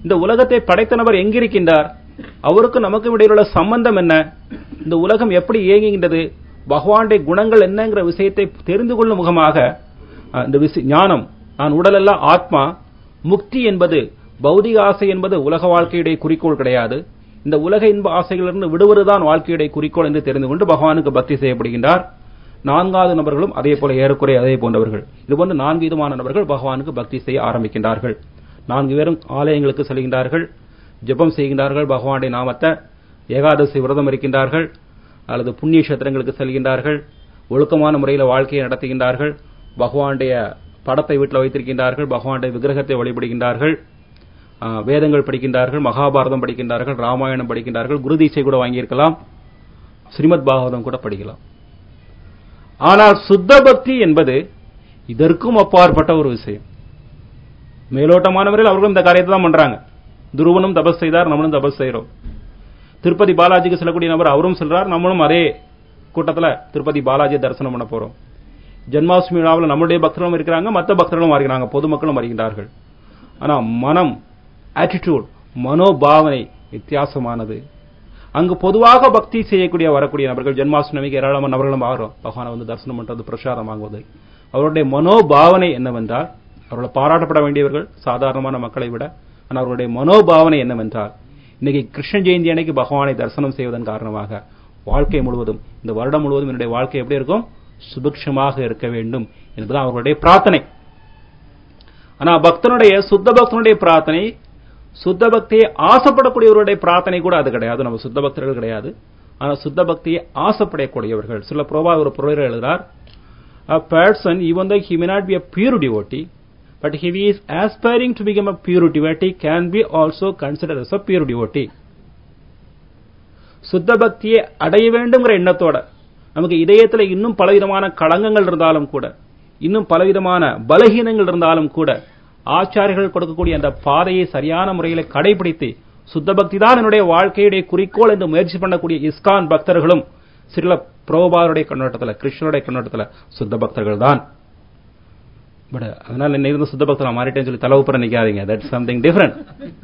இந்த உலகத்தை படைத்த நபர் எங்கிருக்கின்றார் அவருக்கு நமக்கும் இடையிலுள்ள சம்பந்தம் என்ன இந்த உலகம் எப்படி இயங்குகின்றது பகவானுடைய குணங்கள் என்னங்கிற விஷயத்தை தெரிந்து கொள்ளும் முகமாக அஹ், இந்த விஷய ஞானம் நான் உடலல்ல ஆத்மா முக்தி என்பது பௌதிக ஆசை என்பது உலக வாழ்க்கையுடைய குறிக்கோள் கிடையாது இந்த உலக இன்ப ஆசைகளிலிருந்து விடுவதுதான் வாழ்க்கையுடைய குறிக்கோள் என்று தெரிந்து கொண்டு பகவானுக்கு பக்தி செய்யப்படுகின்றார் நான்காவது நபர்களும் அதே போல ஏறக்குறைய அதே போன்றவர்கள் இது போன்று நான்கு விதமான நபர்கள் பகவானுக்கு பக்தி செய்ய ஆரம்பிக்கின்றார்கள் நான்கு பேரும் ஆலயங்களுக்கு செல்கின்றார்கள் ஜெபம் செய்கின்றார்கள் பகவானுடைய நாமத்தை ஏகாதசி விரதம் இருக்கின்றார்கள் அல்லது புண்ணிய கஷேத்திரங்களுக்கு செல்கின்றார்கள் ஒழுக்கமான முறையில் வாழ்க்கையை நடத்துகின்றார்கள் பகவானுடைய படத்தை வீட்டில் வைத்திருக்கின்றார்கள் பகவானுடைய விக்கிரகத்தை வழிபடுகின்றார்கள் ஆ, வேதங்கள் படிக்கின்றார்கள் மகாபாரதம் படிக்கின்றார்கள் ராமாயணம் படிக்கின்றார்கள் குருதீட்சை கூட வாங்கியிருக்கலாம் ஸ்ரீமத் பாகவதம் கூட படிக்கலாம் ஆனால் சுத்த பக்தி என்பது இதற்கும் அப்பாற்பட்ட ஒரு விஷயம் மேலோட்டமானவர்கள் அவர்களும் இந்த காரியத்தை தான் பண்றாங்க துருவனும் தபஸ் செய்தார் நம்மளும் தபஸ் செய்றோம் திருப்பதி பாலாஜிக்கு செல்லக்கூடிய நபர் அவரும் சொல்றார் நம்மளும் அதே கூட்டத்துல திருப்பதி பாலாஜி தரிசனம் பண்ண போறோம் ஜென்மாஷ்டமி விழாவில் நம்முடைய பக்தர்களும் இருக்கிறாங்க மற்ற பக்தர்களும் வருகிறாங்க பொதுமக்களும் வருகின்றார்கள் ஆனா மனம் ஆட்டிடியூட் மனோபாவனை வித்தியாசமானது அங்கு பொதுவாக பக்தி செய்யக்கூடிய வரக்கூடிய நபர்கள் ஜென்மாஷ்டமிக்கு ஏராளமான நபர்களும் ஆகிறோம் பகவானை வந்து தரிசனம் பண்றது பிரசாதம் வாங்குவது அவருடைய மனோபாவனை என்னவென்றால் அவர்கள் பாராட்டப்பட வேண்டியவர்கள் சாதாரணமான மக்களை விட ஆனால் அவருடைய மனோபாவனை என்னவென்றால் இன்னைக்கு கிருஷ்ண ஜெயந்தி அன்னைக்கு பகவானை தரிசனம் செய்வதன் காரணமாக வாழ்க்கை முழுவதும் இந்த வருடம் முழுவதும் என்னுடைய வாழ்க்கை எப்படி இருக்கும் சுபிக்ஷமாக இருக்க வேண்டும் என்பதுதான் அவர்களுடைய பிரார்த்தனை ஆனா பக்தனுடைய சுத்த பக்தனுடைய பிரார்த்தனை சுத்த பக்தியை ஆசைப்படக்கூடியவருடைய பிரார்த்தனை கூட அது கிடையாது நம்ம சுத்த பக்தர்கள் கிடையாது ஆனா சுத்த பக்தியை ஆசைப்படக்கூடியவர்கள் சில புரோபா ஒரு புரோகிதர் எழுதுறார் a person even though he may not be a pure devotee but if he is aspiring to become a pure devotee can be also considered as a pure devotee சுத்த பக்தியை அடைய வேண்டுங்கிற எண்ணத்தோட நமக்கு இதயத்துல இன்னும் பலவிதமான களங்கங்கள் இருந்தாலும் கூட இன்னும் பலவிதமான பலகீனங்கள் இருந்தாலும் கூட ஆச்சாரியர்கள் கொடுக்கக்கூடிய அந்த பாதையை சரியான முறையில் கடைபிடித்து சுத்த பக்தி தான் என்னுடைய வாழ்க்கையுடைய குறிக்கோள் என்று முயற்சி பண்ணக்கூடிய இஸ்கான் பக்தர்களும் சில புரோபாருடைய கண்ணோட்டத்துல கிருஷ்ணனுடைய கண்ணோட்டத்துல சுத்த பக்தர்கள் தான் பட் அதனால என்ன இருந்த சுத்த பக்தரா மாறிட்டேன்னு சொல்லி தலைவுப்புற நிக்காதீங்க that something different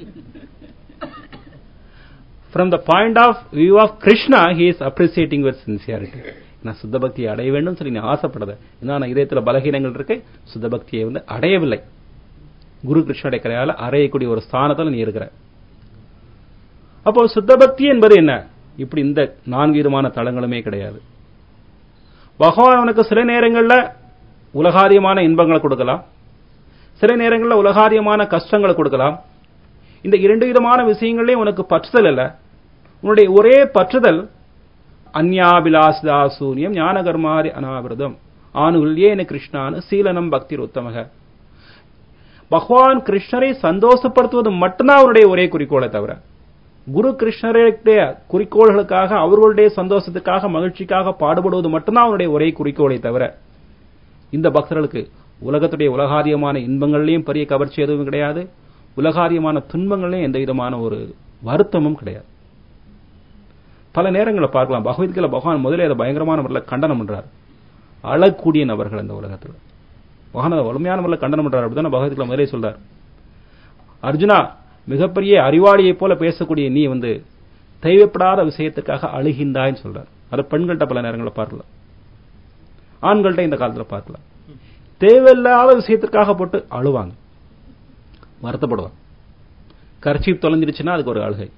from the point of view of Krishna he is appreciating with sincerity நான் சுத்த பக்தியை அடைய வேண்டும் சொல்லி நீ ஆசைப்படுத நான் இதயத்துல பலகீனங்கள் இருக்கு சுத்த பக்தியை வந்து அடையவில்லை குரு கிருஷ்ணனுடைய கரையால அறையக்கூடிய ஒரு ஸ்தானத்துல நீ இருக்கிற அப்போ சுத்த பக்தி என்பது என்ன இப்படி இந்த நான்கு விதமான தளங்களுமே கிடையாது பகவான் உனக்கு சில நேரங்கள்ல உலகாரியமான இன்பங்களை கொடுக்கலாம் சில நேரங்களில் உலகாரியமான கஷ்டங்களை கொடுக்கலாம் இந்த இரண்டு விதமான விஷயங்களையும் உனக்கு பற்றுதல் அல்ல உன்னுடைய ஒரே பற்றுதல் அந்யாபிலாசிதா சூன்யம் ஞானகர்மாரி அனாவிரதம் ஆணுல்யேன கிருஷ்ணானு சீலனம் பக்தி உத்தமக பகவான் கிருஷ்ணரை சந்தோஷப்படுத்துவது மட்டும்தான் அவருடைய ஒரே குறிக்கோளை தவிர குரு கிருஷ்ணருடைய குறிக்கோள்களுக்காக அவர்களுடைய சந்தோஷத்துக்காக மகிழ்ச்சிக்காக பாடுபடுவது மட்டும்தான் அவருடைய ஒரே குறிக்கோளை தவிர இந்த பக்தர்களுக்கு உலகத்துடைய உலகாரியமான இன்பங்கள்லையும் பெரிய கவர்ச்சி எதுவும் கிடையாது உலகாரியமான துன்பங்கள்லையும் எந்த விதமான ஒரு வருத்தமும் கிடையாது பல நேரங்களில் பார்க்கலாம் பகவத்கீதை பகவான் முதலே அதை பயங்கரமான முறையில் கண்டனம் பண்றார் அழக்கூடிய நபர்கள் இந்த உலகத்தில் பகவான் அதை வலிமையான முறையில் கண்டனம் பண்றார் அப்படிதான் பகவத்கீதை முதலே சொல்றார் அர்ஜுனா மிகப்பெரிய அறிவாளியை போல பேசக்கூடிய நீ வந்து தேவைப்படாத விஷயத்துக்காக அழுகின்றாய்ன்னு சொல்றார் அதை பெண்கள்கிட்ட பல நேரங்களில் பார்க்கலாம் ஆண்கள்கிட்ட இந்த காலத்துல பார்க்கலாம் தேவையில்லாத விஷயத்திற்காக போட்டு அழுவாங்க வருத்தப்படுவாங்க கர்ச்சீப் தொலைஞ்சிருச்சுன்னா அதுக்கு ஒரு அழுகை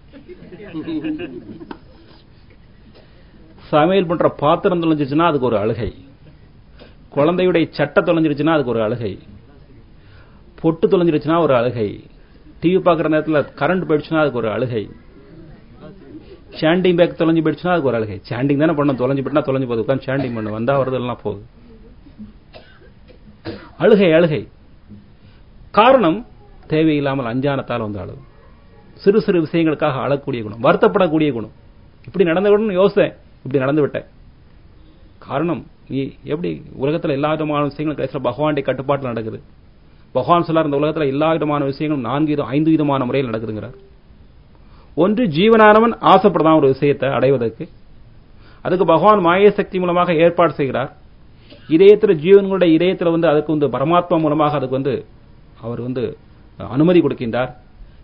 சமையல் பண்ற பாத்திரம் தொலைஞ்சிருச்சுன்னா அதுக்கு ஒரு அழுகை குழந்தையுடைய சட்டை தொலைஞ்சிருச்சுன்னா அதுக்கு ஒரு அழுகை பொட்டு தொலைஞ்சிருச்சுன்னா ஒரு அழுகை டிவி பார்க்குற நேரத்தில் கரண்ட் போயிடுச்சுன்னா அதுக்கு ஒரு அழுகை சாண்டிங் பேக் தொலைஞ்சு போயிடுச்சுன்னா அதுக்கு ஒரு அழுகை சாண்டிங் தானே பண்ணணும் தொலைஞ்சு போயிட்டா தொலைஞ்சு போகுது உட்காந்து சாண்டிங் பண்ணு வந்தா வருதெல்லாம் போகுது அழுகை அழுகை காரணம் தேவையில்லாமல் அஞ்ஞானத்தால் வந்து அழுகும் சிறு சிறு விஷயங்களுக்காக அழக்கூடிய குணம் வருத்தப்படக்கூடிய குணம் இப்படி நடந்த குணம் யோசித்தேன் இப்படி நடந்து விட்டேன் காரணம் நீ எப்படி உலகத்தில் எல்லா விதமான விஷயங்களும் கடைசியில் பகவானுடைய கட்டுப்பாட்டில் நடக்குது பகவான் சொல்லார் இந்த உலகத்தில் எல்லா விதமான விஷயங்களும் நான்கு விதம் ஐந்து விதமான முறையில் நடக்குதுங்கிறார் ஒன்று ஜீவனானவன் ஆசைப்படுதான் ஒரு விஷயத்தை அடைவதற்கு அதுக்கு பகவான் மாய சக்தி மூலமாக ஏற்பாடு செய்கிறார் இதயத்தில் ஜீவன்களுடைய இதயத்தில் வந்து அதுக்கு வந்து பரமாத்மா மூலமாக அதுக்கு வந்து அவர் வந்து அனுமதி கொடுக்கின்றார்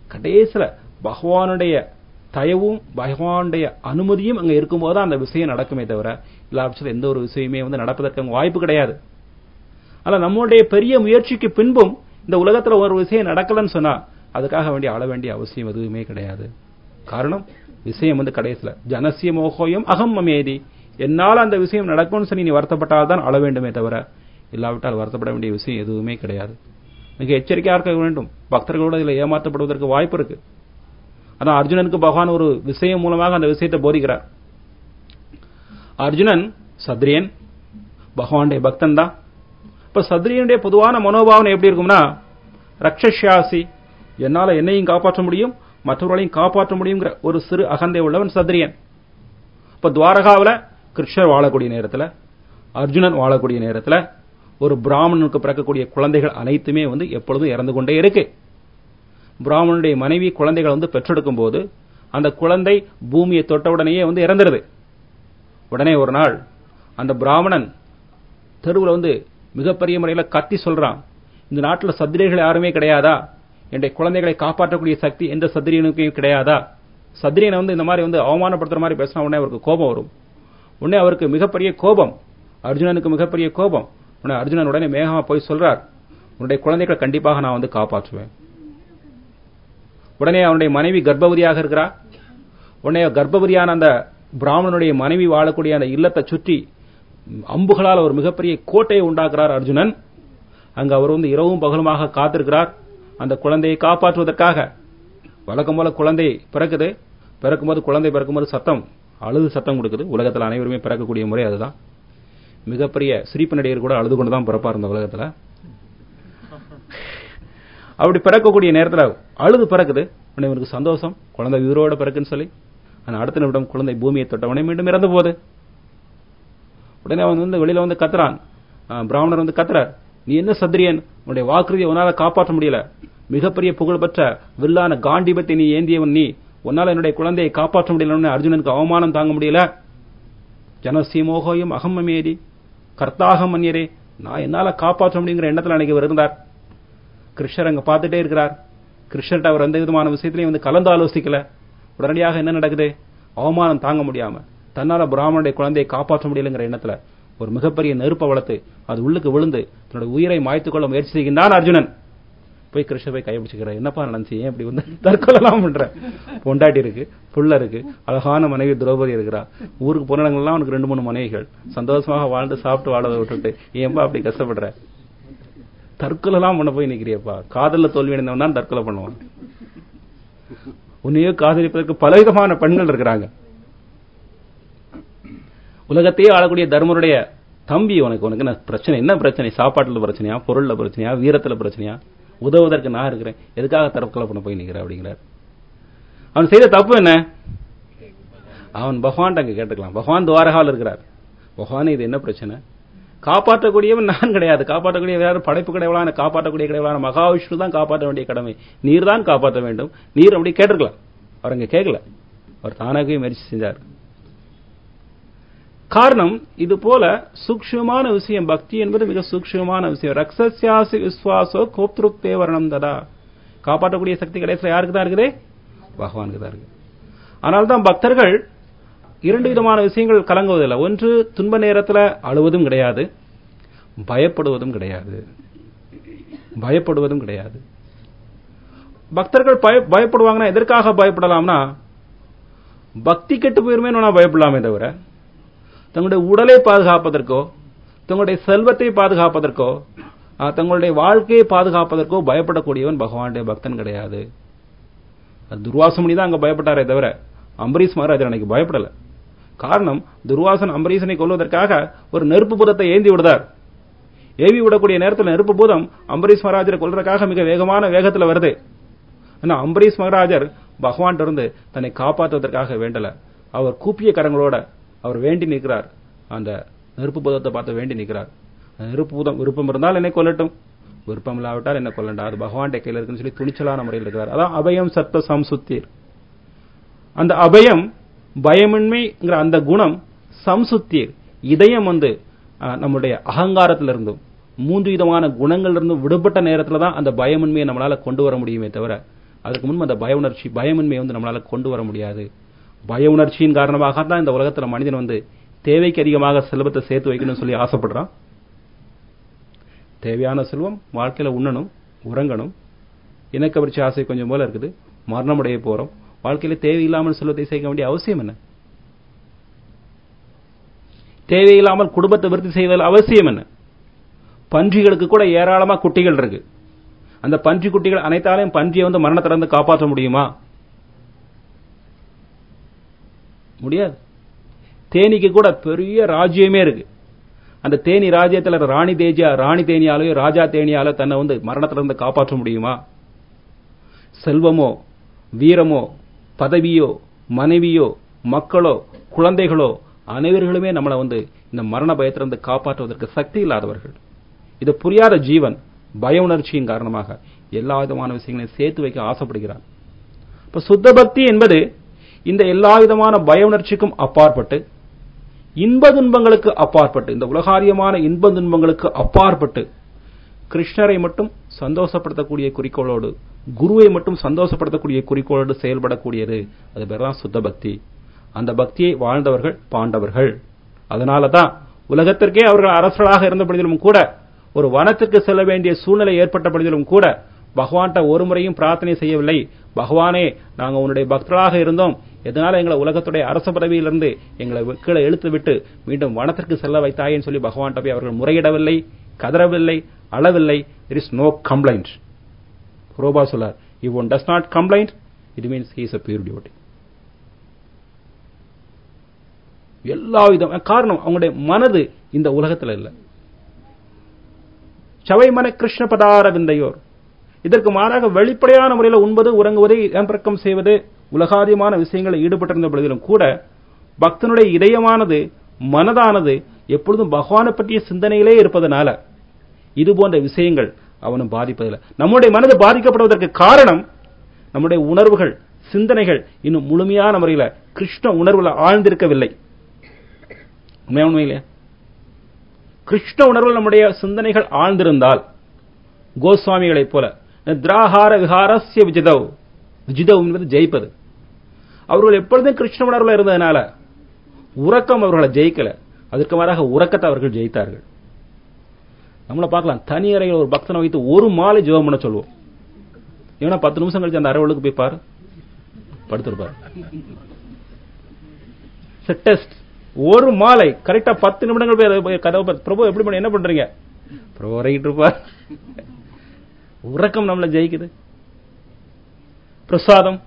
கடைசியில பகவானுடைய தயவும் பகவானுடைய அனுமதியும் அங்க இருக்கும்போது தான் அந்த விஷயம் நடக்குமே தவிர இல்லாத எந்த ஒரு விஷயமே வந்து நடப்பதற்கு அங்க வாய்ப்பு கிடையாது ஆனா நம்முடைய பெரிய முயற்சிக்கு பின்பும் இந்த உலகத்துல ஒரு விஷயம் நடக்கலன்னு சொன்னா அதுக்காக வேண்டிய ஆள வேண்டிய அவசியம் எதுவுமே கிடையாது காரணம் விஷயம் வந்து கடைசியில ஜனசிய மோகோயம் அகம் மமேதி என்னால அந்த விஷயம் நடக்கும்னு சொல்லி நீ வருத்தப்பட்டால் தான் அழ வேண்டுமே தவிர இல்லாவிட்டால் வருத்தப்பட வேண்டிய விஷயம் எதுவுமே கிடையாது மிக எச்சரிக்கையா இருக்க வேண்டும் பக்தர்களோட இதுல ஏமாற்றப்படுவதற்கு வாய்ப்பு இருக்கு அதான் அர்ஜுனனுக்கு பகவான் ஒரு விஷயம் மூலமாக அந்த விஷயத்தை போதிக்கிறார் அர்ஜுனன் சத்ரியன் பகவானுடைய பக்தன் தான் இப்ப சத்ரியனுடைய பொதுவான மனோபாவனை எப்படி இருக்கும்னா ரக்ஷாசி என்னால என்னையும் காப்பாற்ற முடியும் மற்றவர்களையும் காப்பாற்ற முடியுங்கிற ஒரு சிறு அகந்தை உள்ளவன் சத்ரியன் இப்ப துவாரகாவில் கிருஷ்ணர் வாழக்கூடிய நேரத்தில் அர்ஜுனன் வாழக்கூடிய நேரத்தில் ஒரு பிராமணனுக்கு பிறக்கக்கூடிய குழந்தைகள் அனைத்துமே வந்து எப்பொழுதும் இறந்து கொண்டே இருக்கு பிராமணனுடைய மனைவி குழந்தைகள் வந்து பெற்றெடுக்கும் போது அந்த குழந்தை பூமியை தொட்டவுடனேயே வந்து இறந்துருது உடனே ஒரு நாள் அந்த பிராமணன் தெருவில் வந்து மிகப்பெரிய முறையில் கத்தி சொல்றான் இந்த நாட்டில் சத்திரியர்கள் யாருமே கிடையாதா என்னுடைய குழந்தைகளை காப்பாற்றக்கூடிய சக்தி எந்த சத்திரியனுக்கும் கிடையாதா சத்திரியனை வந்து இந்த மாதிரி வந்து அவமானப்படுத்துற மாதிரி பேசினா உடனே அவருக்கு கோபம் வரும் உடனே அவருக்கு மிகப்பெரிய கோபம் அர்ஜுனனுக்கு மிகப்பெரிய கோபம் உடனே அர்ஜுனன் உடனே மேகமா போய் சொல்றார் உன்னுடைய குழந்தைகளை கண்டிப்பாக நான் வந்து காப்பாற்றுவேன் உடனே அவனுடைய மனைவி கர்ப்பவதியாக இருக்கிறா உடனே கர்ப்பவதியான அந்த பிராமணனுடைய மனைவி வாழக்கூடிய அந்த இல்லத்தை சுற்றி அம்புகளால் ஒரு மிகப்பெரிய கோட்டையை உண்டாக்குறார் அர்ஜுனன் அங்க அவர் வந்து இரவும் பகலுமாக காத்திருக்கிறார் அந்த குழந்தையை காப்பாற்றுவதற்காக வழக்கம் போல குழந்தை பிறக்குது பிறக்கும்போது குழந்தை பிறக்கும்போது சத்தம் அழுது சத்தம் கொடுக்குது உலகத்தில் அனைவருமே பிறக்கக்கூடிய முறை அதுதான் மிகப்பெரிய சிரிப்பு நடிகர் கூட அழுது கொண்டு தான் பிறப்பார் இந்த உலகத்தில் அப்படி பிறக்கக்கூடிய நேரத்தில் அழுது பிறக்குது உடனே இவனுக்கு சந்தோஷம் குழந்தை உயிரோட பிறக்குன்னு சொல்லி அந்த அடுத்த நிமிடம் குழந்தை பூமியை தொட்டவனே மீண்டும் இறந்து போகுது உடனே அவன் வந்து வெளியில வந்து கத்துறான் பிராமணர் வந்து கத்துறார் நீ என்ன சத்திரியன் உன்னுடைய வாக்குறுதியை உன்னால காப்பாற்ற முடியல மிகப்பெரிய புகழ்பெற்ற வில்லான காண்டிபத்தை நீ ஏந்தியவன் நீ உன்னால என்னுடைய குழந்தையை காப்பாற்ற முடியலன்னு அர்ஜுனனுக்கு அவமானம் தாங்க முடியல ஜனசீமோகோயும் அகம்மேதி கர்த்தாகம் மன்னியரே நான் என்னால காப்பாற்ற முடியுங்கிற எண்ணத்துல அன்னைக்கு அவர் இருந்தார் கிருஷ்ணர் அங்க பார்த்துட்டே இருக்கிறார் கிருஷ்ணர்கிட்ட அவர் எந்த விதமான விஷயத்திலையும் வந்து கலந்து ஆலோசிக்கல உடனடியாக என்ன நடக்குது அவமானம் தாங்க முடியாம தன்னால பிராமணனுடைய குழந்தையை காப்பாற்ற முடியலங்கிற எண்ணத்துல ஒரு மிகப்பெரிய நெருப்பை வளர்த்து அது உள்ளுக்கு விழுந்து தன்னுடைய உயிரை மாய்த்துக் கொள்ள முயற்சி செய்கின்றான் அர்ஜுனன் போய் கிருஷ்ண போய் கைப்பிடிச்சுக்கிற என்னப்பா நடந்துச்சு ஏன் இப்படி வந்து தற்கொலைலாம் பண்ற பொண்டாட்டி இருக்கு புள்ள இருக்கு அழகான மனைவி திரௌபதி இருக்கிறா ஊருக்கு போனவங்கலாம் அவனுக்கு ரெண்டு மூணு மனைவிகள் சந்தோஷமாக வாழ்ந்து சாப்பிட்டு வாழதை விட்டுட்டு ஏன்பா அப்படி கஷ்டப்படுற தற்கொலைலாம் பண்ண போய் நிக்கிறியப்பா காதல்ல தோல்வி அடைந்தவன் தான் தற்கொலை பண்ணுவான் உன்னையோ காதலிப்பதற்கு பலவிதமான பெண்கள் இருக்கிறாங்க உலகத்தையே ஆளக்கூடிய தர்மருடைய தம்பி உனக்கு உனக்கு என்ன பிரச்சனை என்ன பிரச்சனை சாப்பாட்டுல பிரச்சனையா பொருள்ல பிரச்சனையா வீரத்துல பிரச்சனையா உதவுவதற்கு நான் இருக்கிறேன் எதுக்காக தற்கொலை பண்ண போய் நிக்கிற அப்படிங்கிறார் அவன் செய்த தப்பு என்ன அவன் பகவான் அங்க கேட்டுக்கலாம் பகவான் துவாரகாவில் இருக்கிறார் பகவான் இது என்ன பிரச்சனை காப்பாற்றக்கூடியவன் நான் கிடையாது காப்பாற்றக்கூடிய வேறு படைப்பு கிடையவளான காப்பாற்றக்கூடிய கிடையவளான மகாவிஷ்ணு தான் காப்பாற்ற வேண்டிய கடமை நீர் தான் காப்பாற்ற வேண்டும் நீர் அப்படி கேட்டிருக்கலாம் அவர் அங்க கேட்கல அவர் தானாகவே முயற்சி செஞ்சார் காரணம் இது போல சூக்ஷமான விஷயம் பக்தி என்பது மிக சூக்ஷமான விஷயம் ரக்ஷசியாசி விஸ்வாசோ கோப்திருப்தே வரணம் ததா காப்பாற்றக்கூடிய சக்தி கடைசியில் யாருக்கு தான் இருக்குது பகவானுக்கு தான் இருக்கு ஆனால் பக்தர்கள் இரண்டு விதமான விஷயங்கள் கலங்குவதில்லை ஒன்று துன்ப நேரத்தில் அழுவதும் கிடையாது பயப்படுவதும் கிடையாது பயப்படுவதும் கிடையாது பக்தர்கள் பயப்படுவாங்கன்னா எதற்காக பயப்படலாம்னா பக்தி கெட்டு போயிருமே நான் பயப்படலாமே தவிர தங்களுடைய உடலை பாதுகாப்பதற்கோ தங்களுடைய செல்வத்தை பாதுகாப்பதற்கோ தங்களுடைய வாழ்க்கையை பாதுகாப்பதற்கோ பயப்படக்கூடியவன் பகவானுடைய பக்தன் கிடையாது துர்வாசமணி தான் அங்க பயப்பட்டாரே தவிர அம்பரீஷ் மகாராஜர் அன்னைக்கு பயப்படல காரணம் துர்வாசன் அம்பரீஷனை கொல்வதற்காக ஒரு நெருப்பு பூதத்தை ஏந்தி விடுதார் ஏவி விடக்கூடிய நேரத்தில் நெருப்பு பூதம் அம்பரீஷ் மகாராஜரை கொல்றதுக்காக மிக வேகமான வேகத்தில் வருது ஆனா அம்பரீஷ் மகாராஜர் பகவான் இருந்து தன்னை காப்பாற்றுவதற்காக வேண்டல அவர் கூப்பிய கரங்களோட அவர் வேண்டி நிற்கிறார் அந்த நெருப்பு பூதத்தை பார்த்து வேண்டி நிற்கிறார் நெருப்பு பூதம் விருப்பம் இருந்தால் என்னை கொல்லட்டும் விருப்பம் இல்லாவிட்டால் என்ன கொல்லண்டா அது பகவான் கையில் இருக்குன்னு சொல்லி துணிச்சலான முறையில் இருக்கிறார் அதான் அபயம் சத்த சம்சுத்தீர் அந்த அபயம் பயமின்மைங்கிற அந்த குணம் சம்சுத்தீர் இதயம் வந்து நம்முடைய அகங்காரத்திலிருந்தும் மூன்று விதமான குணங்கள்ல இருந்தும் விடுபட்ட நேரத்தில் தான் அந்த பயமின்மையை நம்மளால கொண்டு வர முடியுமே தவிர அதற்கு முன்பு அந்த பய உணர்ச்சி பயமின்மையை வந்து நம்மளால கொண்டு வர முடியாது பய உணர்ச்சியின் காரணமாக தான் இந்த உலகத்துல மனிதன் வந்து தேவைக்கு அதிகமாக செல்வத்தை சேர்த்து வைக்கணும்னு சொல்லி ஆசைப்படுறான் தேவையான செல்வம் வாழ்க்கையில உண்ணணும் உறங்கணும் இணக்கபரிச்ச ஆசை கொஞ்சம் போல இருக்குது மரணமுடைய போறோம் வாழ்க்கையில தேவையில்லாமல் செல்வத்தை சேர்க்க வேண்டிய அவசியம் என்ன தேவையில்லாமல் குடும்பத்தை விருத்தி செய்வதில் அவசியம் என்ன பன்றிகளுக்கு கூட ஏராளமா குட்டிகள் இருக்கு அந்த பன்றி குட்டிகள் அனைத்தாலையும் பன்றியை வந்து மரணத்திலிருந்து காப்பாற்ற முடியுமா முடியாது தேனிக்கு கூட பெரிய ராஜ்யமே இருக்கு அந்த தேனி ராஜ்யத்துல ராணி தேஜியா ராணி தேனியாலோ ராஜா தேனியாலோ தன்னை வந்து மரணத்திலிருந்து காப்பாற்ற முடியுமா செல்வமோ வீரமோ பதவியோ மனைவியோ மக்களோ குழந்தைகளோ அனைவர்களுமே நம்மளை வந்து இந்த மரண பயத்திலிருந்து காப்பாற்றுவதற்கு சக்தி இல்லாதவர்கள் இது புரியாத ஜீவன் பய உணர்ச்சியின் காரணமாக எல்லா விதமான விஷயங்களையும் சேர்த்து வைக்க ஆசைப்படுகிறான் இப்ப சுத்த பக்தி என்பது இந்த எல்லா விதமான பய உணர்ச்சிக்கும் அப்பாற்பட்டு இன்ப துன்பங்களுக்கு அப்பாற்பட்டு இந்த உலகாரியமான இன்ப துன்பங்களுக்கு அப்பாற்பட்டு கிருஷ்ணரை மட்டும் சந்தோஷப்படுத்தக்கூடிய குறிக்கோளோடு குருவை மட்டும் சந்தோஷப்படுத்தக்கூடிய குறிக்கோளோடு செயல்படக்கூடியது அது பேர் தான் சுத்த பக்தி அந்த பக்தியை வாழ்ந்தவர்கள் பாண்டவர்கள் அதனால தான் உலகத்திற்கே அவர்கள் அரசர்களாக இருந்த பொழுதிலும் கூட ஒரு வனத்திற்கு செல்ல வேண்டிய சூழ்நிலை ஏற்பட்ட பொழுதிலும் கூட பகவான்கிட்ட ஒரு முறையும் பிரார்த்தனை செய்யவில்லை பகவானே நாங்க உன்னுடைய பக்தராக இருந்தோம் எதனால எங்களை உலகத்துடைய அரச பதவியிலிருந்து எங்களை கீழே இழுத்து விட்டு மீண்டும் வனத்திற்கு செல்ல வைத்தாயேன்னு சொல்லி பகவான்கிட்ட போய் அவர்கள் முறையிடவில்லை கதறவில்லை அளவில்லை இட் இஸ் நோ கம்ப்ளைண்ட் ரோபா சொல்லார் if one does not complaint it means he's a pure duty எல்லா விதம் காரணம் அவங்களுடைய மனது இந்த உலகத்துல இல்லை சவைமன கிருஷ்ண பதார விந்தையோர் இதற்கு மாறாக வெளிப்படையான முறையில் உண்பது உறங்குவது ஏம்பிறக்கம் செய்வது உலகாதியமான விஷயங்களில் ஈடுபட்டிருந்த பொழுதிலும் கூட பக்தனுடைய இதயமானது மனதானது எப்பொழுதும் பகவானை பற்றிய சிந்தனையிலே இருப்பதனால இது போன்ற விஷயங்கள் அவனும் பாதிப்பதில்லை நம்முடைய மனது பாதிக்கப்படுவதற்கு காரணம் நம்முடைய உணர்வுகள் சிந்தனைகள் இன்னும் முழுமையான முறையில் கிருஷ்ண உணர்வுல ஆழ்ந்திருக்கவில்லை உண்மையா உண்மையிலே கிருஷ்ண உணர்வில் நம்முடைய சிந்தனைகள் ஆழ்ந்திருந்தால் கோஸ்வாமிகளைப் போல திராகார விகாரஸ்ய விஜிதவ் விஜிதவ் என்பது ஜெயிப்பது அவர்கள் எப்பொழுதும் கிருஷ்ண உணர்வில் இருந்ததுனால உறக்கம் அவர்களை ஜெயிக்கல அதற்கு மாறாக உறக்கத்தை அவர்கள் ஜெயித்தார்கள் நம்மளை பார்க்கலாம் தனி அறையில் ஒரு பக்தனை வைத்து ஒரு மாலை ஜெபம் பண்ண சொல்லுவோம் ஏன்னா பத்து நிமிஷம் கழிச்சு அந்த அரவலுக்கு போய் பாரு படுத்திருப்பாரு டெஸ்ட் ஒரு மாலை கரெக்டா பத்து நிமிடங்கள் போய் கதவை பிரபு எப்படி பண்ண என்ன பண்றீங்க பிரபு உறங்கிட்டு இருப்பார் உறக்கம் நம்மளை ஜெயிக்குது பிரசாதம்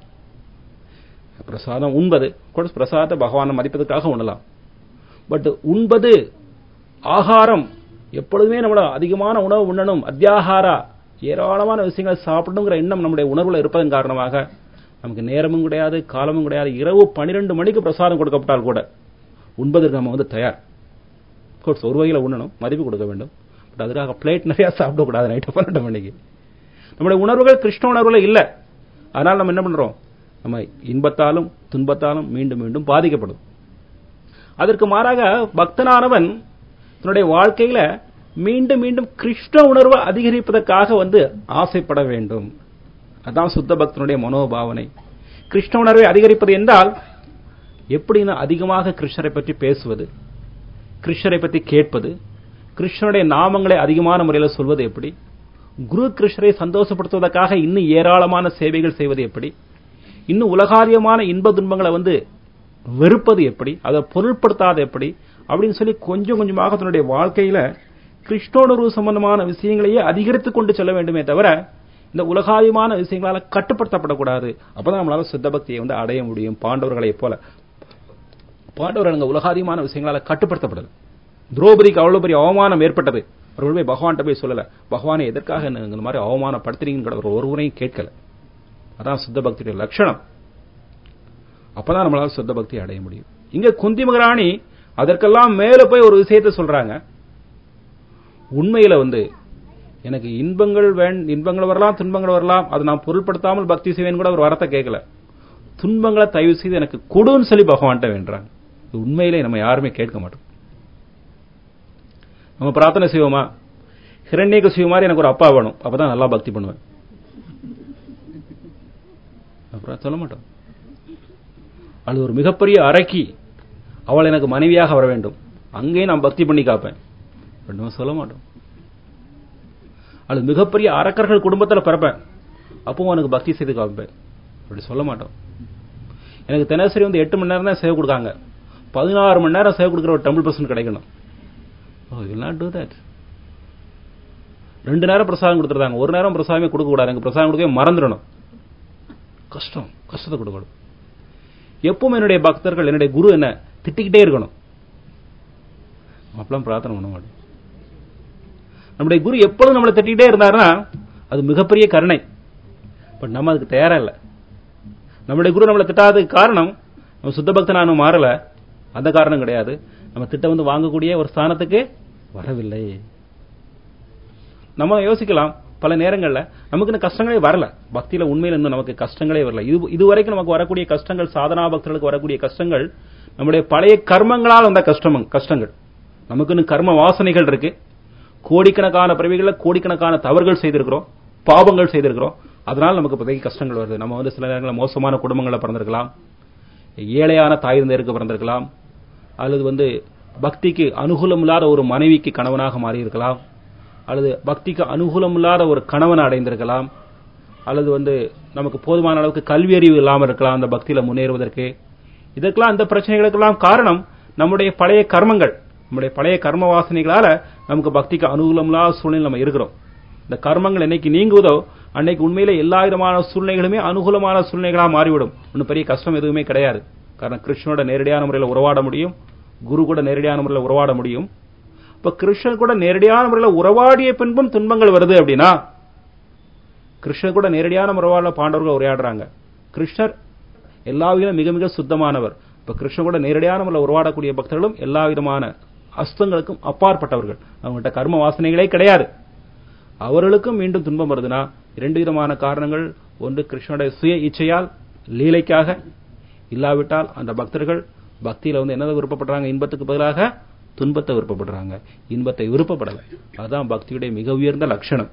பிரசாதம் உண்பது கூட பிரசாதத்தை பகவானை மதிப்பதற்காக உண்ணலாம் பட் உண்பது ஆகாரம் எப்பொழுதுமே நம்மள அதிகமான உணவு உண்ணணும் அத்தியாகாரா ஏராளமான விஷயங்களை சாப்பிடணுங்கிற எண்ணம் நம்முடைய உணர்வுல இருப்பதன் காரணமாக நமக்கு நேரமும் கிடையாது காலமும் கிடையாது இரவு பனிரெண்டு மணிக்கு பிரசாதம் கொடுக்கப்பட்டால் கூட உண்பதற்கு நம்ம வந்து தயார் கோர்ஸ் ஒரு வகையில் உண்ணணும் மதிப்பு கொடுக்க வேண்டும் பட் அதுக்காக பிளேட் நிறைய சாப்பிடக்கூடாது நைட்டு பன்னெண்டு மணிக்கு நம்முடைய உணர்வுகள் கிருஷ்ண உணர்வுல இல்லை அதனால் நம்ம என்ன பண்றோம் நம்ம இன்பத்தாலும் துன்பத்தாலும் மீண்டும் மீண்டும் பாதிக்கப்படும் அதற்கு மாறாக பக்தனானவன் தன்னுடைய வாழ்க்கையில மீண்டும் மீண்டும் கிருஷ்ண உணர்வை அதிகரிப்பதற்காக வந்து ஆசைப்பட வேண்டும் அதான் சுத்த பக்தனுடைய மனோபாவனை கிருஷ்ண உணர்வை அதிகரிப்பது என்றால் எப்படின்னு அதிகமாக கிருஷ்ணரை பற்றி பேசுவது கிருஷ்ணரை பற்றி கேட்பது கிருஷ்ணனுடைய நாமங்களை அதிகமான முறையில் சொல்வது எப்படி குரு கிருஷ்ணரை சந்தோஷப்படுத்துவதற்காக இன்னும் ஏராளமான சேவைகள் செய்வது எப்படி இன்னும் உலகாரியமான இன்ப துன்பங்களை வந்து வெறுப்பது எப்படி அதை பொருட்படுத்தாத எப்படி அப்படின்னு சொல்லி கொஞ்சம் கொஞ்சமாக தன்னுடைய வாழ்க்கையில கிருஷ்ணோணர்வு சம்பந்தமான விஷயங்களையே அதிகரித்துக் கொண்டு செல்ல வேண்டுமே தவிர இந்த உலகாயமான விஷயங்களால கட்டுப்படுத்தப்படக்கூடாது அப்பதான் நம்மளால சித்த பக்தியை வந்து அடைய முடியும் பாண்டவர்களைப் போல பாண்டவர்கள் அங்க உலகாதியமான விஷயங்களால கட்டுப்படுத்தப்படல திரௌபதிக்கு அவ்வளவு பெரிய அவமானம் ஏற்பட்டது அவர்கள் போய் பகவான்கிட்ட போய் சொல்லல பகவானை எதற்காக இந்த மாதிரி அவமானப்படுத்துறீங்கிற ஒருவரையும் கேட்கல அதான் சுத்த பக்தியுடைய லட்சணம் அப்பதான் நம்மளால சுத்த பக்தி அடைய முடியும் இங்க குந்தி மகராணி அதற்கெல்லாம் மேல போய் ஒரு விஷயத்த சொல்றாங்க உண்மையில வந்து எனக்கு இன்பங்கள் வேண் இன்பங்கள் வரலாம் துன்பங்கள் வரலாம் அதை நான் பொருட்படுத்தாமல் பக்தி செய்வேன் கூட ஒரு வரத்தை கேட்கல துன்பங்களை தயவு செய்து எனக்கு கொடுன்னு சொல்லி பகவான்கிட்ட வேண்டாங்க உண்மையிலே நம்ம யாருமே கேட்க மாட்டோம் நம்ம பிரார்த்தனை செய்வோமா ஹிரண்யக செய்வ மாதிரி எனக்கு ஒரு அப்பா வேணும் அப்பதான் நல்லா பக்தி பண்ணுவேன் அப்புறம் சொல்ல மாட்டோம் அது ஒரு மிகப்பெரிய அரக்கி அவள் எனக்கு மனைவியாக வர வேண்டும் அங்கேயும் நான் பக்தி பண்ணி காப்பேன் ரெண்டும் சொல்ல மாட்டோம் அது மிகப்பெரிய அரக்கர்கள் குடும்பத்தில் பிறப்பேன் அப்பவும் எனக்கு பக்தி செய்து காப்பேன் அப்படி சொல்ல மாட்டோம் எனக்கு தினசரி வந்து எட்டு மணி நேரம் தான் சேவை கொடுக்காங்க பதினாறு மணி நேரம் சேவை கொடுக்குற ஒரு டெம்பிள் பர்சன் கிடைக்கணும் oh will not do that ரெண்டு நேரம் பிரசாதம் கொடுத்துருந்தாங்க ஒரு நேரம் பிரசாதமே கொடுக்க கூடாது எனக்கு பிரசாதம் கொடுக்கவே மறந்துடணும் கஷ்டம் கஷ்டத்தை கொடுக்கணும் எப்பவும் என்னுடைய பக்தர்கள் என்னுடைய குரு என்ன திட்டிக்கிட்டே இருக்கணும் அப்பெல்லாம் பிரார்த்தனை பண்ண மாட்டோம் நம்முடைய குரு எப்பொழுதும் நம்மளை திட்டிக்கிட்டே இருந்தாருன்னா அது மிகப்பெரிய கருணை பட் நம்ம அதுக்கு தயாரா இல்லை நம்முடைய குரு நம்மளை திட்டாததுக்கு காரணம் நம்ம சுத்த பக்தனானு மாறல அந்த காரணம் கிடையாது நம்ம திட்டம் வந்து வாங்கக்கூடிய ஒரு ஸ்தானத்துக்கு வரவில்லை நம்ம யோசிக்கலாம் பல நேரங்கள்ல நமக்கு இந்த கஷ்டங்களே வரல பக்தியில உண்மையில இன்னும் நமக்கு கஷ்டங்களே வரல இது இதுவரைக்கும் நமக்கு வரக்கூடிய கஷ்டங்கள் சாதனா பக்தர்களுக்கு வரக்கூடிய கஷ்டங்கள் நம்முடைய பழைய கர்மங்களால் வந்த கஷ்டம் கஷ்டங்கள் நமக்குன்னு கர்ம வாசனைகள் இருக்கு கோடிக்கணக்கான பிறவிகளில் கோடிக்கணக்கான தவறுகள் செய்திருக்கிறோம் பாவங்கள் செய்திருக்கிறோம் அதனால நமக்கு இப்போதைக்கு கஷ்டங்கள் வருது நம்ம வந்து சில நேரங்களில் மோசமான குடும்பங்களில் பிறந்திருக்கலாம் ஏழையான தாய் தந்தையருக்கு பிறந்திருக்கலாம் அல்லது வந்து பக்திக்கு அனுகூலம் இல்லாத ஒரு மனைவிக்கு கணவனாக மாறியிருக்கலாம் அல்லது பக்திக்கு அனுகூலம் இல்லாத ஒரு கணவனை அடைந்திருக்கலாம் அல்லது வந்து நமக்கு போதுமான அளவுக்கு கல்வி அறிவு இல்லாமல் இருக்கலாம் அந்த பக்தியில முன்னேறுவதற்கு இதற்கெல்லாம் அந்த பிரச்சனைகளுக்கெல்லாம் காரணம் நம்முடைய பழைய கர்மங்கள் நம்முடைய பழைய கர்ம வாசனைகளால நமக்கு பக்திக்கு அனுகூலம் இல்லாத சூழ்நிலை நம்ம இருக்கிறோம் இந்த கர்மங்கள் என்னைக்கு நீங்குவதோ அன்னைக்கு உண்மையில எல்லா விதமான சூழ்நிலைகளுமே அனுகூலமான சூழ்நிலைகளா மாறிவிடும் ஒன்றும் பெரிய கஷ்டம் எதுவுமே கிடையாது காரணம் கிருஷ்ணனோட நேரடியான முறையில் உறவாட முடியும் குரு கூட நேரடியான முறையில் உறவாட முடியும் இப்ப கிருஷ்ணன் கூட நேரடியான முறையில் உறவாடிய பின்பும் துன்பங்கள் வருது அப்படின்னா கிருஷ்ணர் கூட நேரடியான முறைவாட பாண்டவர்கள் உரையாடுறாங்க கிருஷ்ணர் எல்லா விதம் மிக மிக சுத்தமானவர் இப்ப கிருஷ்ணன் கூட நேரடியான முறையில் உருவாடக்கூடிய பக்தர்களும் எல்லா விதமான அஸ்தங்களுக்கும் அப்பாற்பட்டவர்கள் அவங்ககிட்ட கர்ம வாசனைகளே கிடையாது அவர்களுக்கும் மீண்டும் துன்பம் வருதுன்னா இரண்டு விதமான காரணங்கள் ஒன்று கிருஷ்ணனுடைய சுய இச்சையால் லீலைக்காக இல்லாவிட்டால் அந்த பக்தர்கள் பக்தியில வந்து என்னதை விருப்பப்படுறாங்க இன்பத்துக்கு பதிலாக துன்பத்தை விருப்பப்படுறாங்க இன்பத்தை விருப்பப்படலை அதுதான் பக்தியுடைய மிக உயர்ந்த லட்சணம்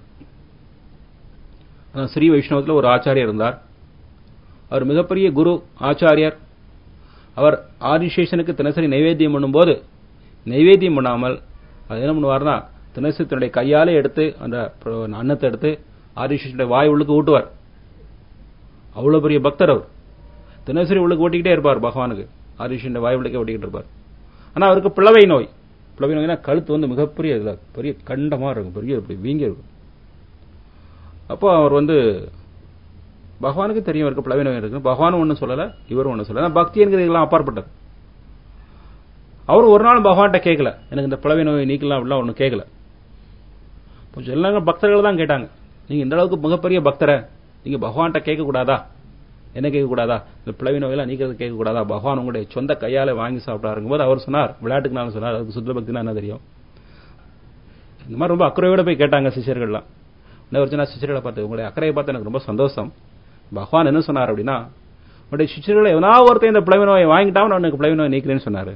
ஸ்ரீ வைஷ்ணவத்தில் ஒரு ஆச்சாரியர் இருந்தார் அவர் மிகப்பெரிய குரு ஆச்சாரியர் அவர் ஆதிசேஷனுக்கு தினசரி நைவேத்தியம் பண்ணும்போது நைவேத்தியம் பண்ணாமல் அது என்ன பண்ணுவார்னா தினசரி தன்னுடைய கையாலே எடுத்து அந்த அன்னத்தை எடுத்து ஆதிசேஷனுடைய வாய் உள்ளுக்கு ஊட்டுவார் அவ்வளவு பெரிய பக்தர் அவர் தினசரி உள்ளுக்கு ஓட்டிக்கிட்டே இருப்பார் பகவானுக்கு ஆதிசேஷனுடைய வாய் உள்ளுக்கே ஓட்டிக்கிட்டு இருப்பார் ஆனா அவருக்கு பிளவை நோய் பிளவை நோய்னா கழுத்து வந்து மிகப்பெரிய இதுல பெரிய கண்டமா இருக்கும் பெரிய இப்படி வீங்கி இருக்கும் அப்போ அவர் வந்து பகவானுக்கு தெரியும் இருக்கு பிளவை நோய் இருக்கு பகவானும் ஒன்றும் சொல்லல இவரும் ஒன்றும் சொல்லல பக்தி என்கிறது இதெல்லாம் அப்பாற்பட்டது அவர் ஒரு நாள் பகவான்கிட்ட கேட்கல எனக்கு இந்த பிளவை நோய் நீக்கலாம் அப்படிலாம் ஒன்றும் கேட்கல கொஞ்சம் எல்லாங்க பக்தர்கள் தான் கேட்டாங்க நீங்க இந்த அளவுக்கு மிகப்பெரிய பக்தரை நீங்க பகவான்கிட்ட கேட்க கூடாதா என்ன கேட்கக்கூடாதா இந்த பிளவி நோயெல்லாம் நீக்கிறது கேட்கக்கூடாதா பகவான் உங்களுடைய சொந்த கையால வாங்கி சாப்பிடாருங்க போது அவர் சொன்னார் விளையாட்டுக்கு நான் சொன்னார் அதுக்கு சுத்த பக்தினா என்ன தெரியும் இந்த மாதிரி ரொம்ப அக்கறையோட போய் கேட்டாங்க சிஷியர்கள்லாம் என்ன ஒரு சின்ன சிஷியர்களை பார்த்து உங்களுடைய அக்கறையை பார்த்து எனக்கு ரொம்ப சந்தோஷம் பகவான் என்ன சொன்னார் அப்படின்னா உங்களுடைய சிஷியர்களை எவனா ஒருத்தன் இந்த பிளவி நோயை வாங்கிட்டான் நான் உனக்கு பிளவி நோயை நீக்கிறேன்னு சொன்னாரு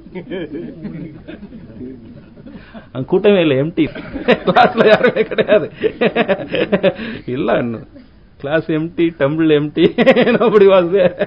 அங்க கூட்டமே இல்லை எம்டி கிளாஸ்ல யாருமே கிடையாது இல்ல class empty temple empty nobody was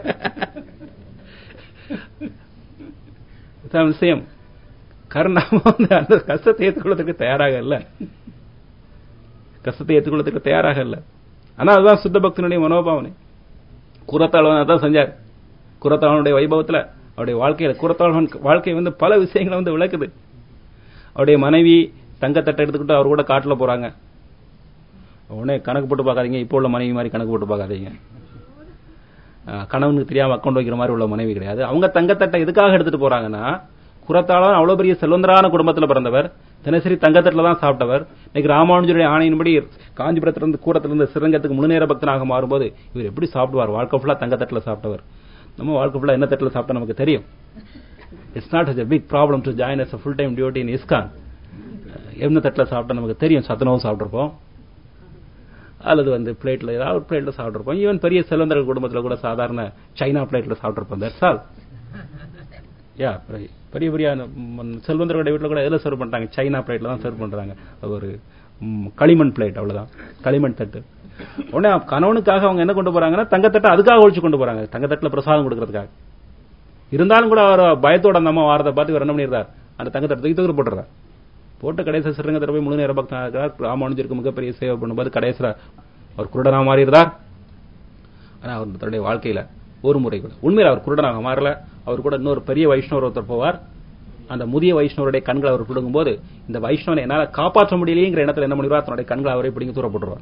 விஷயம் கர்ணாம வந்து அந்த கஷ்டத்தை ஏற்றுக்கொள்ளதுக்கு தயாராக இல்ல கஷ்டத்தை ஏற்றுக்கொள்ளதுக்கு தயாராக இல்ல ஆனா அதுதான் சுத்த பக்தனுடைய மனோபாவனை குரத்தாழ்வன் அதான் செஞ்சார் குரத்தாழ்வனுடைய வைபவத்துல அவருடைய வாழ்க்கையில குரத்தாழ்வன் வாழ்க்கை வந்து பல விஷயங்களை வந்து விளக்குது அவருடைய மனைவி தங்கத்தட்டை எடுத்துக்கிட்டு அவர் கூட காட்டுல போறாங்க உடனே கணக்கு போட்டு பார்க்காதீங்க இப்போ உள்ள மனைவி மாதிரி கணக்கு போட்டு பார்க்காதீங்க கணவனுக்கு தெரியாம அக்கௌண்ட் வைக்கிற மாதிரி உள்ள மனைவி கிடையாது அவங்க தங்கத்தட்டை எதுக்காக எடுத்துட்டு போறாங்கன்னா குரத்தாளன் அவ்வளவு பெரிய செல்வந்தரான குடும்பத்தில் பிறந்தவர் தினசரி தங்கத்தட்டில் தான் சாப்பிட்டவர் இன்னைக்கு ராமானுஜருடைய ஆணையின்படி காஞ்சிபுரத்திலிருந்து கூடத்திலிருந்து சிறங்கத்துக்கு முழு நேர பக்தனாக மாறும்போது இவர் எப்படி சாப்பிடுவார் வாழ்க்கை ஃபுல்லா தங்கத்தட்டில் சாப்பிட்டவர் நம்ம வாழ்க்கை ஃபுல்லா என்ன தட்டில் சாப்பிட்டா நமக்கு தெரியும் it's not a big problem to join as full time duty in ISKCON என்ன தட்டில் சாப்பிட்டா நமக்கு தெரியும் சத்துணவும் சாப்பிட்ருப்போம் அல்லது வந்து பிளேட்ல ஏதாவது ஒரு பிளேட்ல சாப்பிட்ருப்போம் ஈவன் பெரிய செல்வந்தர்கள் குடும்பத்தில் கூட சாதாரண சைனா பிளேட்ல சாப்பிட்ருப்போம் தட்ஸ் ஆல் யா பெரிய பெரிய செல்வந்தர்களுடைய வீட்டில் கூட எதில் சர்வ் பண்றாங்க சைனா பிளேட்ல தான் சர்வ் பண்றாங்க ஒரு களிமண் பிளேட் அவ்வளவுதான் களிமண் தட்டு உடனே கணவனுக்காக அவங்க என்ன கொண்டு போறாங்கன்னா தங்கத்தட்டை அதுக்காக ஒழிச்சு கொண்டு போறாங்க தங்கத்தட்டுல பிரசாதம் கொடுக்கறதுக்காக இருந்தாலும் கூட அவர் பயத்தோட அந்த அம்மா வாரத்தை பார்த்து இவர் என்ன பண்ணிடுறார் அந்த தங்கத்தட்டை தூக்கி தூக்கி போட்டுறார் போட்டு கடைசி சிறங்கத்தில் போய் முழு நேர பக்தனாக இருக்கிறார் ராமானுஜருக்கு மிகப்பெரிய சேவை பண்ணும்போது கடைசியில் அவர் குருடனா மாறியிருந்தார் ஆனா அவர் தன்னுடைய வாழ்க்கையில ஒரு முறை கூட உண்மையில் அவர் குருடனாக மாறல அவர் கூட இன்னொரு பெரிய வைஷ்ணவர் ஒருத்தர் போவார் அந்த முதிய வைஷ்ணவருடைய கண்களை அவர் பிடுங்கும் போது இந்த வைஷ்ணவனை என்னால காப்பாற்ற முடியலையேங்கிற எண்ணத்துல என்ன பண்ணிடுவார் தன்னுடைய கண்களை அவரை பிடிங்கி தூர போட்டுருவார்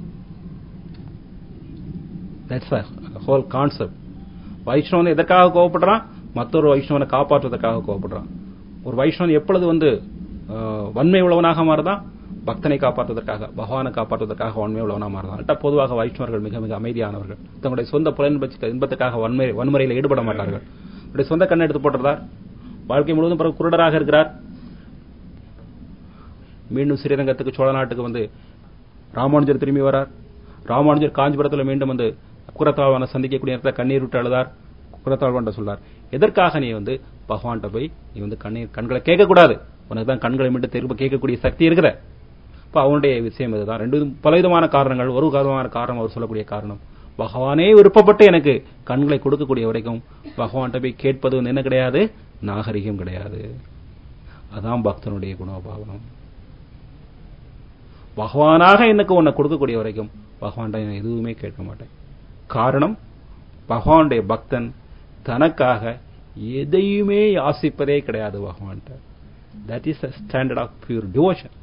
தட்ஸ் ஹோல் கான்செப்ட் வைஷ்ணவன் எதற்காக கோவப்படுறான் மற்றொரு வைஷ்ணவனை காப்பாற்றுவதற்காக கோவப்படுறான் ஒரு வைஷ்ணவன் எப்பொழுது வந்து அஹ், வன்மை உள்ளவனாக மாறுதான் பக்தனை காப்பாற்றுவதற்காக பகவானை காப்பாற்றுவதற்காக வன்மை உள்ளவனாக மாறுதான் அட்ட பொதுவாக வைஷ்ணவர்கள் மிக மிக அமைதியானவர்கள் தங்களுடைய சொந்த புலன்பட்ச இன்பத்துக்காக வன்மை வன்முறையில் ஈடுபட மாட்டார்கள் அவருடைய சொந்த கண்ணை எடுத்து போட்டுறார் வாழ்க்கை முழுவதும் பிறகு குருடராக இருக்கிறார் மீண்டும் ஸ்ரீரங்கத்துக்கு சோழ நாட்டுக்கு வந்து ராமானுஜர் திரும்பி வரார் ராமானுஜர் காஞ்சிபுரத்தில் மீண்டும் வந்து குரத்தாழ்வான சந்திக்கக்கூடிய நேரத்தில் கண்ணீர் விட்டு அழுதார் குரத்தாழ்வான் சொல்லார் எதற்காக நீ வந்து பகவான்கிட்ட போய் நீ வந்து கண்ணீர் கண்களை கேட்கக்கூடாது உனக்கு தான் கண்களை மட்டும் திரும்ப கேட்கக்கூடிய சக்தி இருக்குத இப்ப அவனுடைய விஷயம் இதுதான் ரெண்டு விதம்- பலவிதமான காரணங்கள் ஒரு விதமான காரணம் அவர் சொல்லக்கூடிய காரணம் பகவானே விருப்பப்பட்டு எனக்கு கண்களை கொடுக்கக்கூடிய வரைக்கும் பகவான்கிட்ட போய் கேட்பது வந்து என்ன கிடையாது நாகரிகம் கிடையாது அதான் பக்தனுடைய குணோபாவனம் பகவானாக எனக்கு உன்னை கொடுக்கக்கூடிய வரைக்கும் பகவான்கிட்ட நான் எதுவுமே கேட்க மாட்டேன் காரணம் பகவானுடைய பக்தன் தனக்காக எதையுமே யாசிப்பதே கிடையாது பகவான்கிட்ட that is standard of pure devotion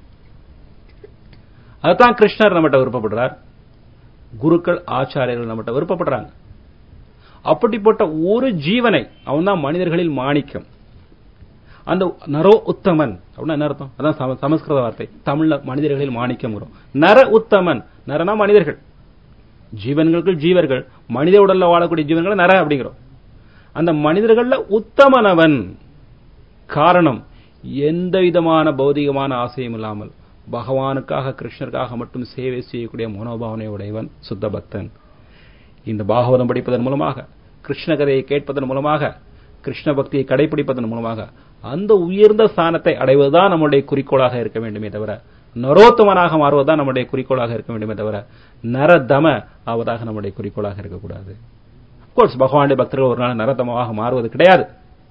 அதுதான் கிருஷ்ணர் நம்மகிட்ட விருப்பப்படுறார் குருக்கள் ஆச்சாரியர்கள் நம்மகிட்ட விருப்பப்படுறாங்க அப்படிப்பட்ட ஒரு ஜீவனை அவன் தான் மனிதர்களில் மாணிக்கம் அந்த நரோ உத்தமன் அப்படின்னா என்ன அர்த்தம் அதான் சம- சமஸ்கிருத வார்த்தை தமிழ்ல மனிதர்களில் மாணிக்கம் வரும் நர உத்தமன் நரனா மனிதர்கள் ஜீவன்களுக்கு ஜீவர்கள் மனித உடல்ல வாழக்கூடிய ஜீவன்கள் நர அப்படிங்கிறோம் அந்த மனிதர்கள்ல உத்தமனவன் காரணம் எந்த விதமான பௌதிகமான ஆசையும் இல்லாமல் பகவானுக்காக கிருஷ்ணருக்காக மட்டும் சேவை செய்யக்கூடிய மனோபாவனை உடையவன் சுத்த பக்தன் இந்த பாகவதம் படிப்பதன் மூலமாக கிருஷ்ண கதையை கேட்பதன் மூலமாக கிருஷ்ண பக்தியை கடைபிடிப்பதன் மூலமாக அந்த உயர்ந்த ஸ்தானத்தை அடைவதுதான் நம்முடைய குறிக்கோளாக இருக்க வேண்டுமே தவிர நரோத்தமனாக மாறுவதுதான் நம்முடைய குறிக்கோளாக இருக்க வேண்டுமே தவிர நரதம ஆவதாக நம்முடைய குறிக்கோளாக இருக்கக்கூடாது கோர்ஸ் பகவானுடைய பக்தர்கள் ஒரு நாள் நரதமமாக மாறுவது கிடையாது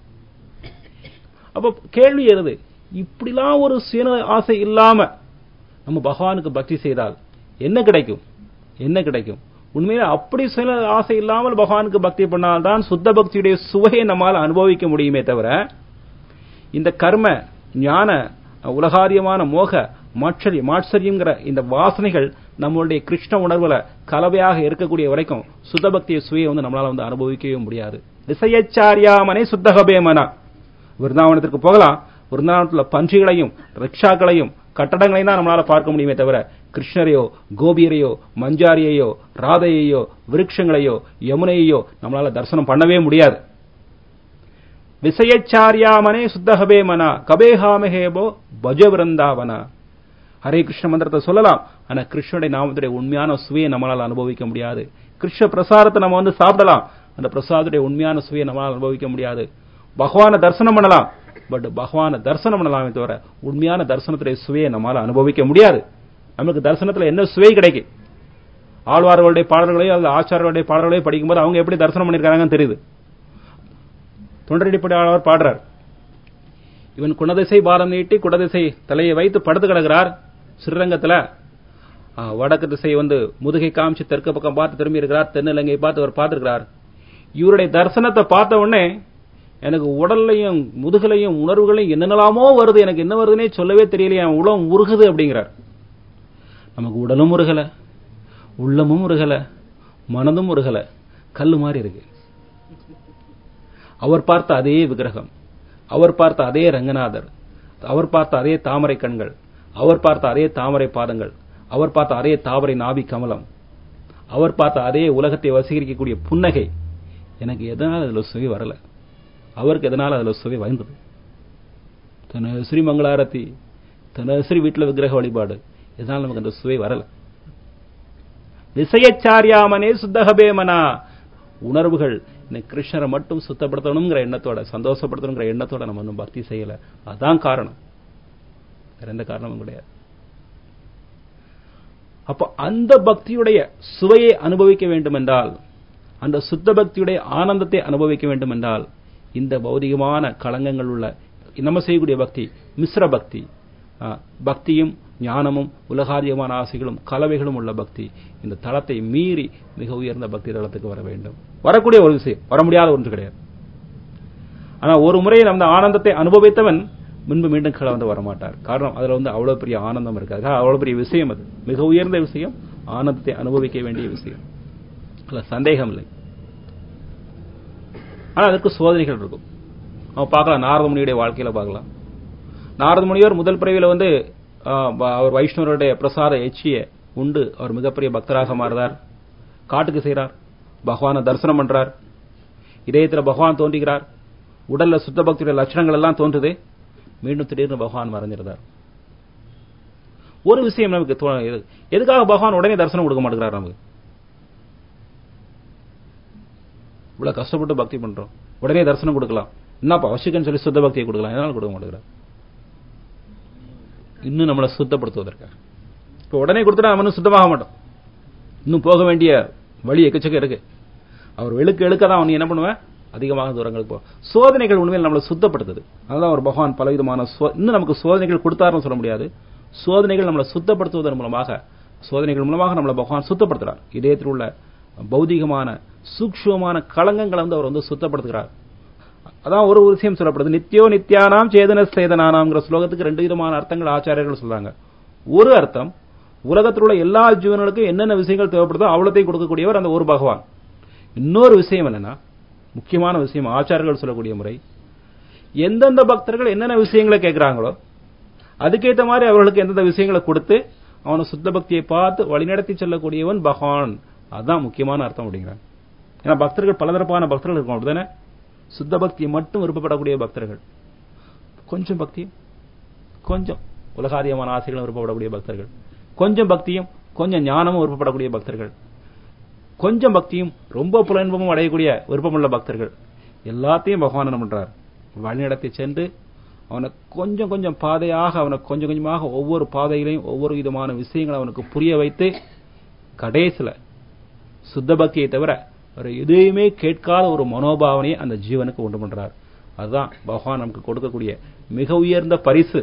அப்ப கேள்வி எழுது இப்படிலாம் ஒரு சுய ஆசை இல்லாம நம்ம பகவானுக்கு பக்தி செய்தால் என்ன கிடைக்கும் என்ன கிடைக்கும் உண்மையில அப்படி சில ஆசை இல்லாமல் பகவானுக்கு பக்தி பண்ணால்தான் சுத்த பக்தியுடைய சுவையை நம்மால் அனுபவிக்க முடியுமே தவிர இந்த கர்ம ஞான உலகாரியமான மோக மாட்சரி மாட்சரியங்கிற இந்த வாசனைகள் நம்மளுடைய கிருஷ்ண உணர்வுல கலவையாக இருக்கக்கூடிய வரைக்கும் சுத்த பக்திய சுவையை வந்து நம்மளால வந்து அனுபவிக்கவே முடியாது விசயச்சாரியாமனை சுத்தகபேமனா விருந்தாவனத்திற்கு போகலாம் விருந்தாவனத்துல பன்றிகளையும் ரிக்ஷாக்களையும் கட்டடங்களையும் தான் நம்மளால பார்க்க முடியுமே தவிர கிருஷ்ணரையோ கோபியரையோ மஞ்சாரியையோ ராதையையோ விருட்சங்களையோ யமுனையையோ நம்மளால தரிசனம் பண்ணவே முடியாது விசயச்சாரியாமனே சுத்தகபே மனா கபேஹாமஹேபோ பஜ விருந்தாவனா ஹரே கிருஷ்ண மந்திரத்தை சொல்லலாம் ஆனா கிருஷ்ணனுடைய நாமத்துடைய உண்மையான சுவையை நம்மளால அனுபவிக்க முடியாது கிருஷ்ண பிரசாதத்தை நம்ம வந்து சாப்பிடலாம் அந்த பிரசாதத்துடைய உண்மையான சுவையை நம்மளால அனுபவிக்க முடியாது பகவானை தரிசனம் பண்ணலாம் பட் பகவானை தரிசனம் பண்ணலாமே தவிர உண்மையான தரிசனத்துடைய சுவையை நம்மளால அனுபவிக்க முடியாது நமக்கு தரிசனத்துல என்ன சுவை கிடைக்கும் ஆழ்வார்களுடைய பாடல்களையோ அல்லது ஆச்சாரர்களுடைய பாடல்களையோ படிக்கும்போது அவங்க எப்படி தரிசனம் பண்ணிருக்காங்கன்னு தெரியுது தொண்டரடிப்படி ஆழ்வார் பாடுறார் இவன் குணதிசை பாரம் நீட்டி குடதிசை தலையை வைத்து படுத்து கிடக்கிறார் ஸ்ரீரங்கத்துல ஆ, வடக்கு திசை வந்து முதுகை காமிச்சு தெற்கு பக்கம் பார்த்து திரும்பி இருக்கிறார் தென்னிலங்கை பார்த்து அவர் பார்த்திருக்கிறார் இவருடைய தரிசனத்தை பார்த்த உடனே எனக்கு உடல்லையும் முதுகலையும் உணர்வுகளையும் என்னென்னலாமோ வருது எனக்கு என்ன வருதுன்னே சொல்லவே தெரியலையே என் உளம் உருகுது அப்படிங்கிறார் நமக்கு உடலும் உருகல உள்ளமும் உருகல மனதும் உருகல கல்லு மாதிரி இருக்கு அவர் பார்த்த அதே விக்கிரகம் அவர் பார்த்த அதே ரங்கநாதர் அவர் பார்த்த அதே தாமரை கண்கள் அவர் பார்த்த அதே தாமரை பாதங்கள் அவர் பார்த்த அதே தாமரை நாபி கமலம் அவர் பார்த்த அதே உலகத்தை வசீகரிக்கக்கூடிய புன்னகை எனக்கு எதனால் அதுல சுவை வரல அவருக்கு எதனால் அதுல சுவை வந்தது தன ஸ்ரீ மங்களாரத்தி தன ஸ்ரீ வீட்டுல விக்கிரக வழிபாடு இதனால் நமக்கு அந்த சுவை வரல விசயச்சாரியாமனே சுத்தகபேமனா உணர்வுகள் இந்த கிருஷ்ணரை மட்டும் சுத்தப்படுத்தணுங்கிற எண்ணத்தோட சந்தோஷப்படுத்தணுங்கிற எண்ணத்தோட நம்ம இன்னும் பக்தி செய்யல அதான் காரணம் வேற எந்த காரணமும் கிடையாது அப்போ அந்த பக்தியுடைய சுவையை அனுபவிக்க வேண்டும் என்றால் அந்த சுத்த பக்தியுடைய ஆனந்தத்தை அனுபவிக்க வேண்டும் என்றால் இந்த பௌதிகமான களங்கங்கள் உள்ள நம்ம செய்யக்கூடிய பக்தி மிஸ்ர பக்தி ஆ, பக்தியும் ஞானமும் உலகாரியமான ஆசைகளும் கலவைகளும் உள்ள பக்தி இந்த தளத்தை மீறி மிக உயர்ந்த பக்தி தளத்துக்கு வர வேண்டும் வரக்கூடிய ஒரு விஷயம் வர முடியாத ஒன்று கிடையாது ஆனா ஒரு முறை அந்த ஆனந்தத்தை அனுபவித்தவன் முன்பு மீண்டும் கீழே வந்து வரமாட்டார் காரணம் அதுல வந்து அவ்வளவு பெரிய ஆனந்தம் இருக்காது அவ்வளவு பெரிய விஷயம் அது மிக உயர்ந்த விஷயம் ஆனந்தத்தை அனுபவிக்க வேண்டிய விஷயம் அதுல சந்தேகம் இல்லை ஆனா அதற்கு சோதனைகள் இருக்கும் அவன் பார்க்கலாம் நாரத முனியுடைய வாழ்க்கையில பார்க்கலாம் நாரத முனிவர் முதல் பிறவியில வந்து ஆ, ப- அவர் வைஷ்ணவருடைய பிரசாத எச்சிய உண்டு அவர் மிகப்பெரிய பக்தராக மாறுறார் காட்டுக்கு செய்றார் பகவானை தரிசனம் பண்றார் இதயத்துல பகவான் தோன்றுகிறார் உடல்ல சுத்த பக்தியுடைய லட்சணங்கள் எல்லாம் தோன்றுது மீண்டும் திடீர்னு பகவான் மறைஞ்சிருந்தார் ஒரு விஷயம் நமக்கு தோ- எது- எதுக்காக பகவான் உடனே தரிசனம் கொடுக்க மாட்டேங்கிறார் நமக்கு இவ்வளவு கஷ்டப்பட்டு பக்தி பண்றோம் உடனே தரிசனம் கொடுக்கலாம் என்னப்பா அவசியம்னு சொல்லி சுத்த பக்தியை கொடுக்கலாம் எதனால கொடுக்க மாட்டேங்கிறார் இன்னும் நம்மளை சுத்தப்படுத்துவதற்காக இப்ப உடனே கொடுத்துட்டா நம்ம இன்னும் சுத்தமாக மாட்டோம் இன்னும் போக வேண்டிய வழி எக்கச்சக்கம் இருக்கு அவர் வெளுக்க எழுக்க தான் அவன் என்ன பண்ணுவேன் அதிகமாக தூரங்களுக்கு போ சோதனைகள் உண்மையில் நம்மளை சுத்தப்படுத்துது அதுதான் ஒரு பகவான் பலவிதமான சோ- இன்னும் நமக்கு சோதனைகள் கொடுத்தாருன்னு சொல்ல முடியாது சோதனைகள் நம்மளை சுத்தப்படுத்துவதன் மூலமாக சோதனைகள் மூலமாக நம்மளை பகவான் சுத்தப்படுத்துறார் இதயத்தில் உள்ள பௌதிகமான சூக்ஷ்மமான களங்கங்களை வந்து அவர் வந்து சுத்தப்படுத்துகிறார் அதான் ஒரு விஷயம் சொல்லப்படுது நித்யோ நித்யானாம் சேதன சேதனானாம்ங்கிற ஸ்லோகத்துக்கு ரெண்டு விதமான அர்த்தங்கள் ஆச்சாரியர்கள் சொல்றாங்க ஒரு அர்த்தம் உலகத்தில் உள்ள எல்லா ஜீவன்களுக்கும் என்னென்ன விஷயங்கள் தேவைப்படுதோ அவ்வளோத்தையும் கொடுக்கக்கூடியவர் அந்த ஒரு பகவான் இன்னொரு விஷயம் என்னன்னா முக்கியமான விஷயம் ஆச்சாரியர்கள் சொல்லக்கூடிய முறை எந்தெந்த பக்தர்கள் என்னென்ன விஷயங்களை கேட்கிறாங்களோ அதுக்கேற்ற மாதிரி அவர்களுக்கு எந்தெந்த விஷயங்களை கொடுத்து அவனை சுத்த பக்தியை பார்த்து வழிநடத்தி செல்லக்கூடியவன் பகவான் அதுதான் முக்கியமான அர்த்தம் அப்படிங்கிறாங்க ஏன்னா பக்தர்கள் பலதரப்பான பக்தர்கள் இருக்கும் அப்படிதானே சுத்த பக்தியை மட்டும் விருப்பப்படக்கூடிய பக்தர்கள் கொஞ்சம் பக்தியும் கொஞ்சம் உலகாதியமான ஆசைகளும் விருப்பப்படக்கூடிய பக்தர்கள் கொஞ்சம் பக்தியும் கொஞ்சம் ஞானமும் விருப்பப்படக்கூடிய பக்தர்கள் கொஞ்சம் பக்தியும் ரொம்ப புலன்பமும் அடையக்கூடிய விருப்பமுள்ள பக்தர்கள் எல்லாத்தையும் பகவான் என்ன பண்றார் வழிநடத்தி சென்று அவனை கொஞ்சம் கொஞ்சம் பாதையாக அவனை கொஞ்சம் கொஞ்சமாக ஒவ்வொரு பாதையிலையும் ஒவ்வொரு விதமான விஷயங்களை அவனுக்கு புரிய வைத்து கடைசில சுத்த பக்தியை தவிர வேற எதையுமே கேட்காத ஒரு மனோபாவனையை அந்த ஜீவனுக்கு உண்டு பண்றார் அதுதான் பகவான் நமக்கு கொடுக்கக்கூடிய மிக உயர்ந்த பரிசு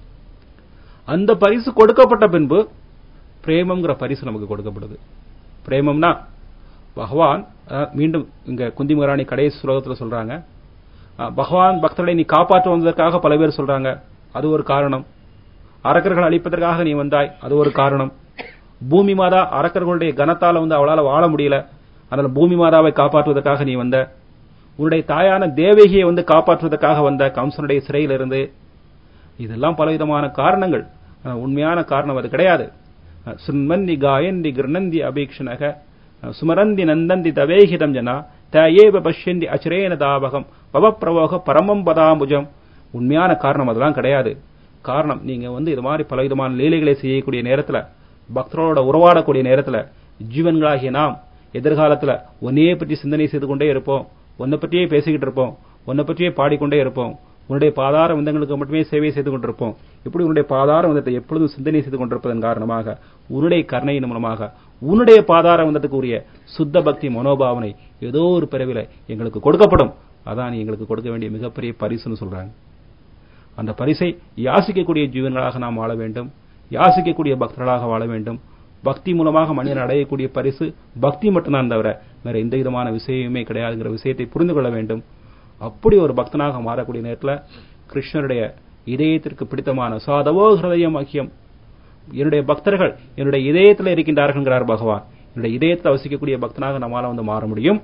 அந்த பரிசு கொடுக்கப்பட்ட பின்பு பிரேமம்ங்கிற பரிசு நமக்கு கொடுக்கப்படுது பிரேமம்னா பகவான் அஹ், மீண்டும் இங்க குந்தி மகாராணி கடைசி ஸ்லோகத்துல சொல்றாங்க அஹ், பகவான் பக்தர்களை நீ காப்பாற்ற வந்ததற்காக பல பேர் சொல்றாங்க அது ஒரு காரணம் அரக்கர்கள் அழிப்பதற்காக நீ வந்தாய் அது ஒரு காரணம் பூமி மாதா அரக்கர்களுடைய கனத்தால வந்து அவளால வாழ முடியல அதனால பூமி மாதாவை காப்பாற்றுவதற்காக நீ வந்த உன்னுடைய தாயான தேவகியை வந்து காப்பாற்றுவதற்காக வந்த கம்சனுடைய சிறையிலிருந்து இதெல்லாம் பலவிதமான காரணங்கள் அஹ், உண்மையான காரணம் அது கிடையாது அஹ், சுன்மந்தி காயந்தி கிருணந்தி அபீக்ஷணக அஹ், சுமரந்தி நந்தந்தி தவேகிதம் ஜனா தயேவ பஷ்யந்தி அச்சிரேன தாபகம் பவப்பிரவோக பரமம் பதாம்புஜம் உண்மையான காரணம் அதெல்லாம் கிடையாது காரணம் நீங்க வந்து இது மாதிரி பலவிதமான லீலைகளை செய்யக்கூடிய நேரத்துல பக்தர்களோட உறவாடக்கூடிய நேரத்துல ஜீவன்களாகிய நாம் எதிர்காலத்துல உன்னையே பற்றி சிந்தனை செய்து கொண்டே இருப்போம் உன்னை பற்றியே பேசிக்கிட்டு இருப்போம் உன்னை பற்றியே பாடிக்கொண்டே இருப்போம் உன்னுடைய பாதார விந்தங்களுக்கு மட்டுமே சேவை செய்து கொண்டிருப்போம் இப்படி உன்னுடைய பாதார விந்தத்தை எப்பொழுதும் சிந்தனை செய்து கொண்டிருப்பதன் காரணமாக உன்னுடைய கருணையின் மூலமாக உன்னுடைய பாதார விந்தத்துக்கு உரிய சுத்த பக்தி மனோபாவனை ஏதோ ஒரு பிறவில எங்களுக்கு கொடுக்கப்படும் அதான் நீ எங்களுக்கு கொடுக்க வேண்டிய மிகப்பெரிய பரிசுன்னு சொல்றாங்க அந்த பரிசை யாசிக்கக்கூடிய ஜீவன்களாக நாம் வாழ வேண்டும் யாசிக்கக்கூடிய பக்தர்களாக வாழ வேண்டும் பக்தி மூலமாக மனிதன் அடையக்கூடிய பரிசு பக்தி மட்டும்தான் தவிர வேற எந்த விதமான விஷயமே கிடையாதுங்கிற விஷயத்தை புரிந்து கொள்ள வேண்டும் அப்படி ஒரு பக்தனாக மாறக்கூடிய நேரத்தில் கிருஷ்ணருடைய இதயத்திற்கு பிடித்தமான சாதவோ ஹிருதயம் அக்கியம் என்னுடைய பக்தர்கள் என்னுடைய இதயத்தில் இருக்கின்றார்கள்ங்கிறார் பகவான் என்னுடைய இதயத்தில் வசிக்கக்கூடிய பக்தனாக நம்மால வந்து மாற முடியும்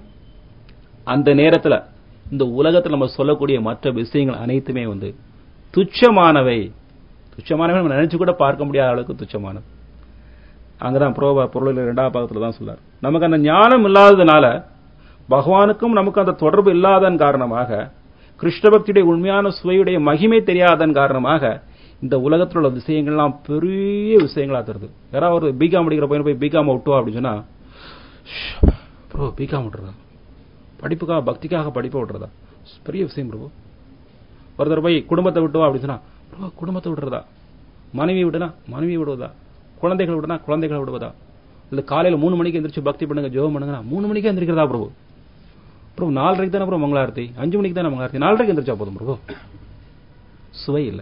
அந்த நேரத்துல இந்த உலகத்துல நம்ம சொல்லக்கூடிய மற்ற விஷயங்கள் அனைத்துமே வந்து துச்சமானவை துச்சமானவை நம்ம நினைச்சு கூட பார்க்க முடியாத அளவுக்கு துச்சமானது அங்கதான் புரோபா பொருளில் இரண்டாவது பாகத்துல தான் சொல்லார் நமக்கு அந்த ஞானம் இல்லாததுனால பகவானுக்கும் நமக்கு அந்த தொடர்பு இல்லாதன் காரணமாக கிருஷ்ண பக்தியுடைய உண்மையான சுவையுடைய மகிமை தெரியாதன் காரணமாக இந்த உலகத்தில் உள்ள விஷயங்கள்லாம் பெரிய விஷயங்களா தருது யாராவது ஒரு பிகாம் படிக்கிற பையன் போய் பிகாம் விட்டுவா அப்படின்னு சொன்னா ப்ரோ பிகாம் விட்டுறதா படிப்புக்காக பக்திக்காக படிப்பை விட்டுறதா பெரிய விஷயம் பிரபு ஒருத்தர் போய் குடும்பத்தை விட்டுவா அப்படின்னு சொன்னா ப்ரோ குடும்பத்தை விட்டுறதா மனைவி விடுனா மனைவி விடுவதா குழந்தைகள் விடனா குழந்தைகளை விடுவதா இல்ல காலையில மூணு மணிக்கு எந்திரிச்சு பக்தி பண்ணுங்க ஜோகம் பண்ணுங்க மூணு மணிக்கு எந்திரிக்கிறதா பிரபு பிரபு நாலரைக்கு தானே பிரபு மங்களாரத்தி அஞ்சு மணிக்கு தானே மங்களாரத்தி நாலரைக்கு எந்திரிச்சா போதும் பிரபு சுவை இல்லை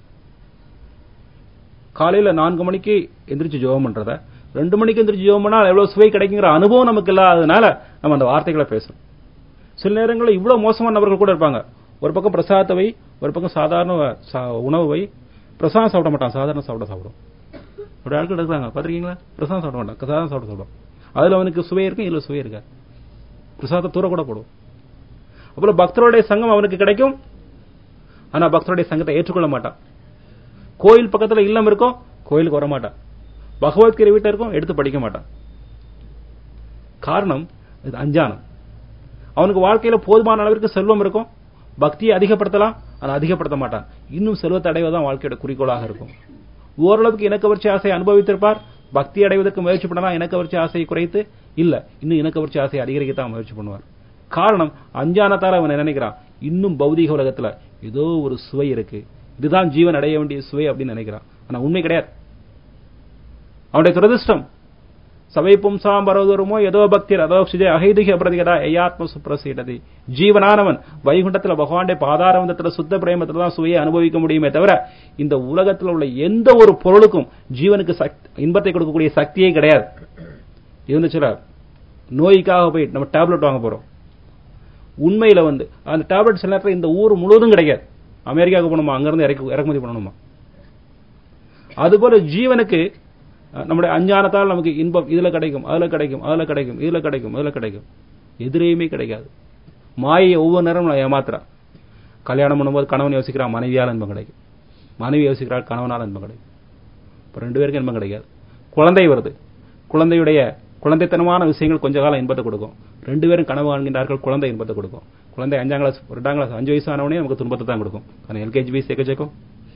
காலையில நான்கு மணிக்கு எந்திரிச்சு ஜோகம் பண்றத ரெண்டு மணிக்கு எந்திரிச்சு ஜோகம் பண்ணா எவ்வளவு சுவை கிடைக்குங்கிற அனுபவம் நமக்கு இல்லாததுனால நம்ம அந்த வார்த்தைகளை பேசுறோம் சில நேரங்களில் இவ்வளவு மோசமான நபர்கள் கூட இருப்பாங்க ஒரு பக்கம் பிரசாதத்தை வை ஒரு பக்கம் சாதாரண சா- உணவு வை பிரசாதம் சாப்பிட மாட்டான் சாதாரண சாப்பிட சாப்பிடும் ஒரு ஆட்கள் இருக்காங்க பாத்திருக்கீங்களா பிரசாதம் சாப்பிட மாட்டான் சாதாரண சாப்பிட சாப்பிடும் அதுல அவனுக்கு சுவை இருக்கும் இதுல சுவை இருக்கா பிரசாதத்தை தூர கூட போடும் அப்புறம் பக்தருடைய சங்கம் அவனுக்கு கிடைக்கும் ஆனா பக்தருடைய சங்கத்தை ஏற்றுக்கொள்ள மாட்டான் கோயில் பக்கத்துல இல்லம் இருக்கும் கோயிலுக்கு வர மாட்டான் பகவத்கீதை வீட்டில் இருக்கும் எடுத்து படிக்க மாட்டான் காரணம் இது அஞ்ஞானம் அவனுக்கு வாழ்க்கையில போதுமான அளவிற்கு செல்வம் இருக்கும் பக்தியை அதிகப்படுத்தலாம் ஆனா அதிகப்படுத்த மாட்டான் இன்னும் செல்வத்தை அடைவதுதான் வாழ்க்கையோட குறிக்கோளாக இருக்கும் ஓரளவுக்கு இணக்கவர்ச்சி ஆசையை அனுபவித்திருப்பார் பக்தி அடைவதற்கு முயற்சி பண்ணலாம் இணக்கவர்ச்சி ஆசையை குறைத்து இல்ல இன்னும் இணக்கவர்ச்சி ஆசையை அதிகரிக்கத்தான் முயற்சி பண்ணுவார் காரணம் அஞ்ஞானத்தால அவன் நினைக்கிறான் இன்னும் பௌதீக உலகத்துல ஏதோ ஒரு சுவை இருக்கு இதுதான் ஜீவன் அடைய வேண்டிய சுவை அப்படின்னு நினைக்கிறான் ஆனா உண்மை கிடையாது அவனுடைய துரதிர்ஷ்டம் சபை பும்சாம் பரவதருமோ ஏதோ பக்தி ரதோக்ஷிஜே அகைதுக பிரதிகதா ஐயாத்ம சுப்ரசீடதி ஜீவனானவன் வைகுண்டத்துல பகவானுடைய பாதாரவந்தத்துல சுத்த பிரேமத்துல தான் சுவையை அனுபவிக்க முடியுமே தவிர இந்த உலகத்துல உள்ள எந்த ஒரு பொருளுக்கும் ஜீவனுக்கு சக்தி இன்பத்தை கொடுக்கக்கூடிய சக்தியே கிடையாது இருந்துச்சுல நோய்க்காக போய் நம்ம டேப்லெட் வாங்க போறோம் உண்மையில வந்து அந்த டேப்லெட் சில நேரத்தில் இந்த ஊர் முழுவதும் கிடைக்காது அமெரிக்காவுக்கு போகணுமா அங்கிருந்து இறக்கு இறக்குமதி பண்ணணுமா அதுபோல ஜீவனுக்கு அஹ், நம்முடைய அஞ்ஞானத்தால் நமக்கு இன்பம் இதுல கிடைக்கும் அதுல கிடைக்கும் அதுல கிடைக்கும் இதுல கிடைக்கும் இதுல கிடைக்கும் எதிரையுமே கிடைக்காது மாயை ஒவ்வொரு நேரமும் ஏமாத்துறா கல்யாணம் பண்ணும்போது கணவன் யோசிக்கிறான் மனைவியால் இன்பம் கிடைக்கும் மனைவி யோசிக்கிறாள் கணவனால் இன்பம் கிடைக்கும் இப்போ ரெண்டு பேருக்கும் இன்பம் கிடைக்காது குழந்தை வருது குழந்தையுடைய குழந்தைத்தனமான விஷயங்கள் கொஞ்ச காலம் இன்பத்தை கொடுக்கும் ரெண்டு பேரும் கனவு காண்கின்றார்கள் குழந்தை இன்பத்தை கொடுக்கும் குழந்தை அஞ்சாம் கிளாஸ் ரெண்டாம் கிளாஸ் அஞ்சு வயசு ஆனவனே நமக்கு துன்பத்தை தான் கொடுக்கும் ஆனால் எல்கேஜி பீஸ் எக்கச்சக்கம்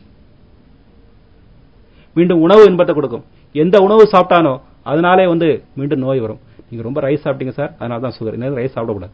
மீண்டும் உணவு இன்பத்தை கொடுக்கும் எந்த உணவு சாப்பிட்டானோ அதனாலே வந்து மீண்டும் நோய் வரும் நீங்க ரொம்ப ரைஸ் சாப்பிட்டீங்க சார் அதனால தான் சுகர் இன்னும் ரைஸ் சாப்பிடக்கூடாது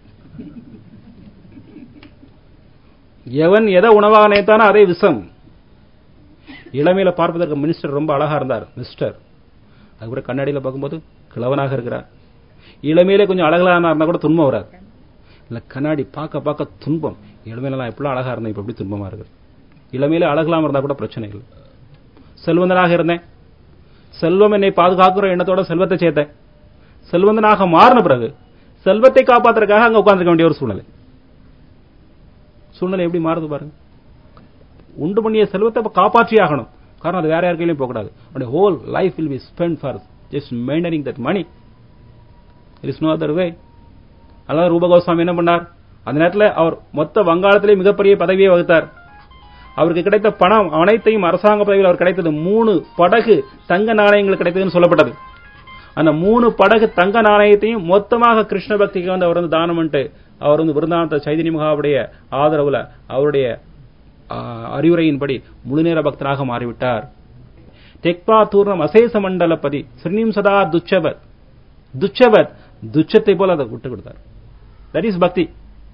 எவன் எதை உணவாக நினைத்தானோ அதே விஷம் இளமையில பார்ப்பதற்கு மினிஸ்டர் ரொம்ப அழகா இருந்தார் மிஸ்டர் அதுக்கப்புறம் கண்ணாடியில பார்க்கும்போது கிழவனாக இருக்கிறார் இளமையிலே கொஞ்சம் அழகா இருந்தா கூட துன்பம் வராது இல்ல கண்ணாடி பார்க்க பார்க்க துன்பம் இளமையிலாம் எப்படிலாம் அழகா இருந்தேன் இப்ப எப்படி துன்பமா இருக்கு இளமையில அழகலாம இருந்தா கூட பிரச்சனை இல்லை செல்வந்தனாக இருந்தேன் செல்வம் என்னை பாதுகாக்கிற எண்ணத்தோட செல்வத்தை சேர்த்தேன் செல்வந்தனாக மாறின பிறகு செல்வத்தை காப்பாத்துறதுக்காக அங்க உட்கார்ந்துக்க வேண்டிய ஒரு சூழ்நிலை சூழ்நிலை எப்படி மாறுது பாருங்க உண்டு பண்ணிய செல்வத்தை இப்ப காப்பாற்றி ஆகணும் காரணம் அது வேற யார் கையிலையும் போகக்கூடாது அவனுடைய whole life will be spend for just maintaining that money it is no other way அல்லாத ரூபகோஸ்வாமி என்ன பண்ணார் அந்த நேரத்தில் அவர் மொத்த வங்காளத்திலே மிகப்பெரிய பதவியை வகுத்தார் அவருக்கு கிடைத்த பணம் அனைத்தையும் அரசாங்க பதவியில் அவர் கிடைத்தது மூணு படகு தங்க நாணயங்கள் கிடைத்ததுன்னு சொல்லப்பட்டது அந்த மூணு படகு தங்க நாணயத்தையும் மொத்தமாக கிருஷ்ண பக்திக்கு வந்து அவர் வந்து தானம் பண்ணிட்டு அவர் வந்து விருந்தானத்த சைதன்ய மகாவுடைய ஆதரவுல அவருடைய ஆ, அறிவுரையின்படி முழுநேர பக்தனாக மாறிவிட்டார் தெக்பா தூர்ணம் அசேச மண்டலபதி ஸ்ரீனிம் சதா துச்சவத் துச்சவத் துச்சத்தை போல அதை விட்டு கொடுத்தார் தட் இஸ் பக்தி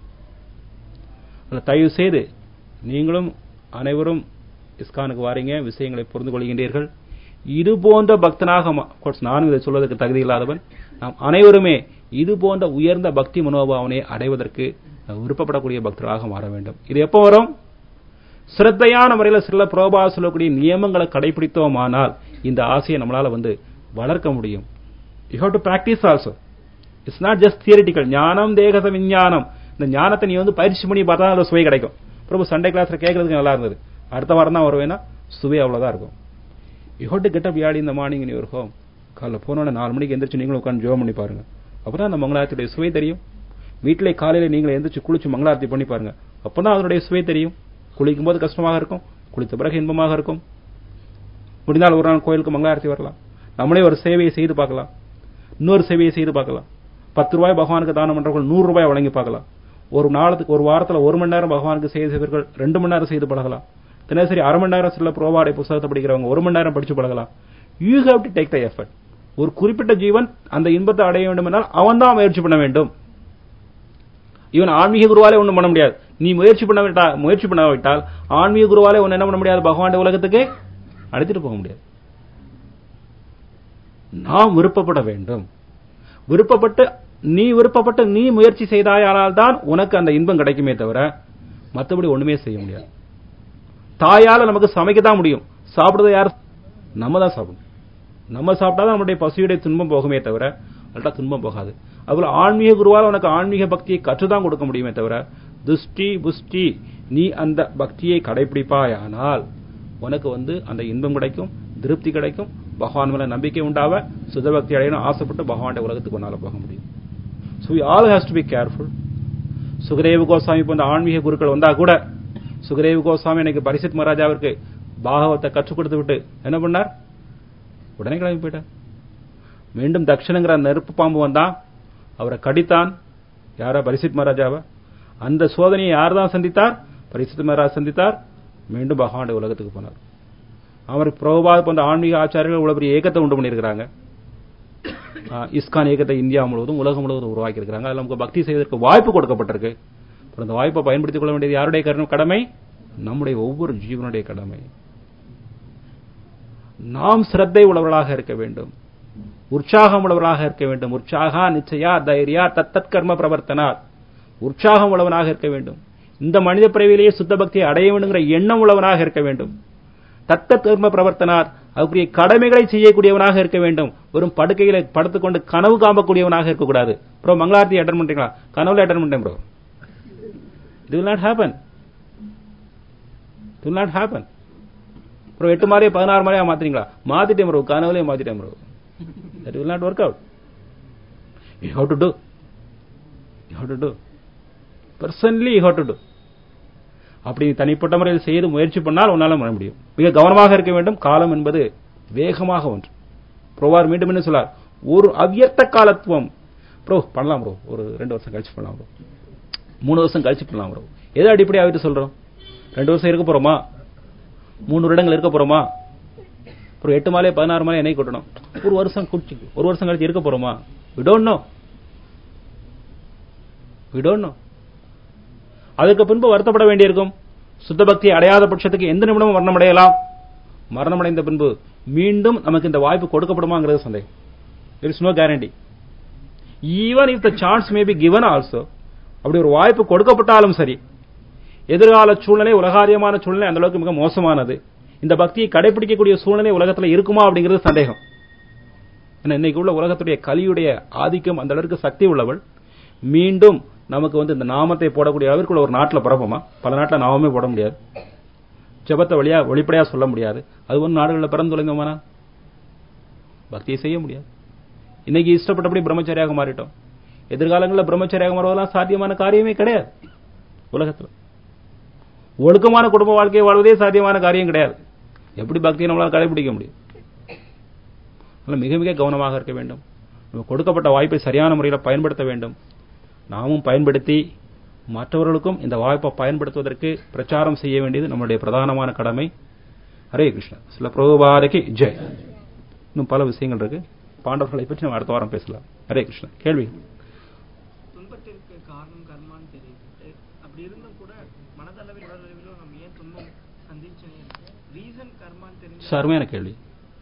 அதுல தயவு செய்து நீங்களும் அனைவரும் இஸ்கானுக்கு வாரீங்க விஷயங்களை புரிந்து கொள்கின்றீர்கள் இது போன்ற பக்தனாக மா- of course, நானும் இதை சொல்வதற்கு தகுதி இல்லாதவன் நாம் அனைவருமே இது போன்ற உயர்ந்த பக்தி மனோபாவனை அடைவதற்கு விருப்பப்படக்கூடிய பக்தராக மாற வேண்டும் இது எப்போ வரும் சிரத்தையான முறையில் சில புரோபா சொல்லக்கூடிய நியமங்களை கடைபிடித்தோமானால் இந்த ஆசையை நம்மளால வந்து வளர்க்க முடியும் you have to practice also it's not just theoretical ஞானம் தேகச விஞ்ஞானம் இந்த ஞானத்தை நீ வந்து பயிற்சி பண்ணி பார்த்தா அதில் சுவை கிடைக்கும் பிரபு சண்டே கிளாஸ்ல கேட்கறதுக்கு நல்லா இருந்தது அடுத்த வாரம் தான் வருவேன்னா சுவை அவ்வளவுதான் இருக்கும் you have to get up யாடி இந்த மார்னிங் இன் யுவர் ஹோம் காலைல போனோட நாலு மணிக்கு எந்திரிச்சு நீங்களும் உட்காந்து ஜோம் பண்ணி பாருங்க அப்புறம் அந்த மங்களாரத்தியுடைய சுவை தெரியும் வீட்டிலே காலையில நீங்களே எந்திரிச்சு குளிச்சு மங்களாரத்தி பண்ணி பாருங்க அப்பதான் அதனுடைய சுவை தெரியும் குளிக்கும் போது கஷ்டமாக இருக்கும் குளித்த பிறகு இன்பமாக இருக்கும் முடிந்தால் ஒரு நாள் கோயிலுக்கு மங்களாரத்தி வரலாம் நம்மளே ஒரு சேவையை செய்து பார்க்கலாம் இன்னொரு சேவையை செய்து பார்க்கலாம் பத்து ரூபாய் பகவானுக்கு தானம் பண்றவர்கள் நூறு ரூபாய் வழங்கி பார்க்கலாம் ஒரு நாளுக்கு ஒரு வாரத்துல ஒரு மணி நேரம் பகவானுக்கு செய்தவர்கள் ரெண்டு மணி நேரம் செய்து பழகலாம் தினசரி அரை மணி நேரம் சில புரோபாடை புத்தகத்தை படிக்கிறவங்க ஒரு மணி நேரம் படிச்சு பழகலாம் you have to take the effort ஒரு குறிப்பிட்ட ஜீவன் அந்த இன்பத்தை அடைய வேண்டும் என்றால் அவன் தான் முயற்சி பண்ண வேண்டும் இவன் ஆன்மீக குருவாலே ஒண்ணும் பண்ண முடியாது நீ முயற்சி பண்ண விட்டா முயற்சி பண்ண விட்டால் ஆன்மீக குருவாலே ஒன்னு என்ன பண்ண முடியாது பகவான் உலகத்துக்கு அழைத்துட்டு போக முடியாது நாம் விருப்பப்பட வேண்டும் விருப்பப்பட்டு நீ விருப்பப்பட்டு நீ முயற்சி செய்தாயானால் தான் உனக்கு அந்த இன்பம் கிடைக்குமே தவிர மற்றபடி ஒண்ணுமே செய்ய முடியாது தாயால நமக்கு சமைக்க தான் முடியும் சாப்பிடுறது யார் நம்ம தான் சாப்பிடணும் நம்ம சாப்பிட்டாதான் நம்முடைய பசியுடைய துன்பம் போகுமே தவிர அல்ட்டா துன்பம் போகாது அதுபோல ஆன்மீக குருவால் உனக்கு ஆன்மீக பக்தியை கற்றுதான் கொடுக்க முடியுமே தவிர துஷ்டி புஷ்டி நீ அந்த பக்தியை கடைபிடிப்பாயானால் உனக்கு வந்து அந்த இன்பம் கிடைக்கும் திருப்தி கிடைக்கும் பகவான் மேல நம்பிக்கை உண்டாவ சுதபக்தி அடையணும் ஆசைப்பட்டு பகவானுடைய உலகத்துக்கு ஒன்னால போக முடியும் so we all has to be careful Sukhadeva Goswami போன்ற ஆன்மீக குருக்கள் வந்தா கூட சுகதேவ கோஸ்வாமி எனக்கு பரிசித் மகாராஜாவிற்கு பாகவத்தை கற்றுக் கொடுத்து விட்டு என்ன பண்ணார் உடனே கிளம்பி போயிட்டார் மீண்டும் தட்சணுங்கிற நெருப்பு பாம்பு வந்தான் அவரை கடித்தான் யாரா பரிசித் மகாராஜாவை அந்த சோதனையை யார் தான் சந்தித்தார் பரிசித் மகாராஜ் சந்தித்தார் மீண்டும் பகவானுடைய உலகத்துக்கு போனார் அவருக்கு பிரபுபாத் போன்ற ஆன்மீக ஆச்சாரியர்கள் இவ்வளவு பெரிய ஏக்கத்தை உண்டு பண்ணியிருக்கிறாங்க இஸ்கான் இயக்கத்தை இந்தியா முழுவதும் உலகம் முழுவதும் உருவாக்கி இருக்காங்க அதில் நமக்கு பக்தி செய்வதற்கு வாய்ப்பு கொடுக்கப்பட்டிருக்கு அந்த வாய்ப்பை பயன்படுத்திக் கொள்ள வேண்டியது யாருடைய கடமை நம்முடைய ஒவ்வொரு ஜீவனுடைய கடமை நாம் சிரத்தை உள்ளவர்களாக இருக்க வேண்டும் உற்சாகம் உள்ளவர்களாக இருக்க வேண்டும் உற்சாகா நிச்சயா தைரியா தத்தத் கர்ம பிரவர்த்தனார் உற்சாகம் உள்ளவனாக இருக்க வேண்டும் இந்த மனித பிறவிலேயே சுத்த பக்தியை அடைய வேண்டுங்கிற எண்ணம் உள்ளவனாக இருக்க வேண்டும் தத்தத் கர்ம பிரவர்த்தனார் அதுக்குரிய கடமைகளை செய்யக்கூடியவனாக இருக்க வேண்டும் வெறும் படுக்கையில படுத்துக்கொண்டு கனவு காம்பக்கூடியவனாக இருக்கக்கூடாது ப்ரோ மங்களாரத்தி அட்டன் பண்றீங்களா கனவுல அட்டன் பண்ணேன் bro it will not happen it will not happen bro எட்டு மாதிரியே பதினாறு மாதிரியா மாத்துறீங்களா மாத்திட்டேன் ப்ரோ கனவுலயே மாத்திட்டேன் bro that will not work out you have to do you have to do personally you have to do அப்படி தனிப்பட்ட முறையில் செய்து முயற்சி பண்ணால் உன்னால பண்ண முடியும் மிக கவனமாக இருக்க வேண்டும் காலம் என்பது வேகமாக ஒன்று ப்ரோவார் மீண்டும் என்ன சொல்லார் ஒரு அவ்வியர்த்த காலத்துவம் ப்ரோ பண்ணலாம் ப்ரோ ஒரு ரெண்டு வருஷம் கழிச்சு பண்ணலாம் ப்ரோ மூணு வருஷம் கழிச்சு பண்ணலாம் ப்ரோ எதை அடிப்படையாக ஆகிட்டு சொல்றோம் ரெண்டு வருஷம் இருக்க போறோமா மூணு வருடங்கள் இருக்க போறோமா அப்புறம் எட்டு மாலே பதினாறு மாலே என்னை கொட்டணும் ஒரு வருஷம் குடிச்சு ஒரு வருஷம் கழிச்சு இருக்க போறோமா we don't know we don't know அதற்கு பின்பு வருத்தப்பட வேண்டியிருக்கும் சுத்த பக்தி அடையாத பட்சத்துக்கு எந்த நிமிடமும் மரணம் அடையலாம் மரணம் அடைந்த பின்பு மீண்டும் நமக்கு இந்த வாய்ப்பு கொடுக்கப்படுமாங்கிறது சந்தேகம் it is no guarantee even if the chance may be given also அப்படி ஒரு வாய்ப்பு கொடுக்கப்பட்டாலும் சரி எதிர்கால சூழ்நிலை உலகாரியமான சூழ்நிலை அந்த அளவுக்கு மிக மோசமானது இந்த பக்தியை கடைபிடிக்கக்கூடிய சூழ்நிலை உலகத்தில் இருக்குமா அப்படிங்கிறது சந்தேகம் ஏன்னா இன்னைக்கு உள்ள உலகத்துடைய கலியுடைய ஆதிக்கம் அந்த அளவுக்கு சக்தி உள்ளவள் மீண்டும் நமக்கு வந்து இந்த நாமத்தை போடக்கூடிய அளவிற்கு ஒரு நாட்டில் பிறப்போமா பல நாட்டில் நாமமே போட முடியாது ஜபத்தை வழியா வெளிப்படையா சொல்ல முடியாது அது ஒன்று நாடுகளில் பிறந்து தொலைந்தோமானா பக்தியை செய்ய முடியாது இன்னைக்கு இஷ்டப்பட்டபடி பிரம்மச்சரியாக மாறிட்டோம் எதிர்காலங்களில் பிரம்மச்சரியாக மாறுவதெல்லாம் சாத்தியமான காரியமே கிடையாது உலகத்தில் ஒழுக்கமான குடும்ப வாழ்க்கையை வாழ்வதே சாத்தியமான காரியம் கிடையாது எப்படி பக்தியை நம்மளால் கடைபிடிக்க முடியும் மிக மிக கவனமாக இருக்க வேண்டும் நம்ம கொடுக்கப்பட்ட வாய்ப்பை சரியான முறையில் பயன்படுத்த வேண்டும் நாமும் பயன்படுத்தி மற்றவர்களுக்கும் இந்த வாய்ப்பை பயன்படுத்துவதற்கு பிரச்சாரம் செய்ய வேண்டியது நம்முடைய பிரதானமான கடமை ஹரே கிருஷ்ணா சில பிரபுபாதைக்கு ஜெய் இன்னும் பல விஷயங்கள் இருக்கு பாண்டவர்களை பற்றி நம்ம அடுத்த வாரம் பேசலாம் ஹரே கிருஷ்ணா கேள்வி துன்பத்திற்கு காரணம் கர்மான்னு தெரியுது அப்படி இருந்தும் கூட மனதளவில் உடலளவிலும் நம்ம ஏன் துன்பம் சந்திச்சே ரீசன் கர்மான்னு தெரிஞ்சு அருமையான கேள்வி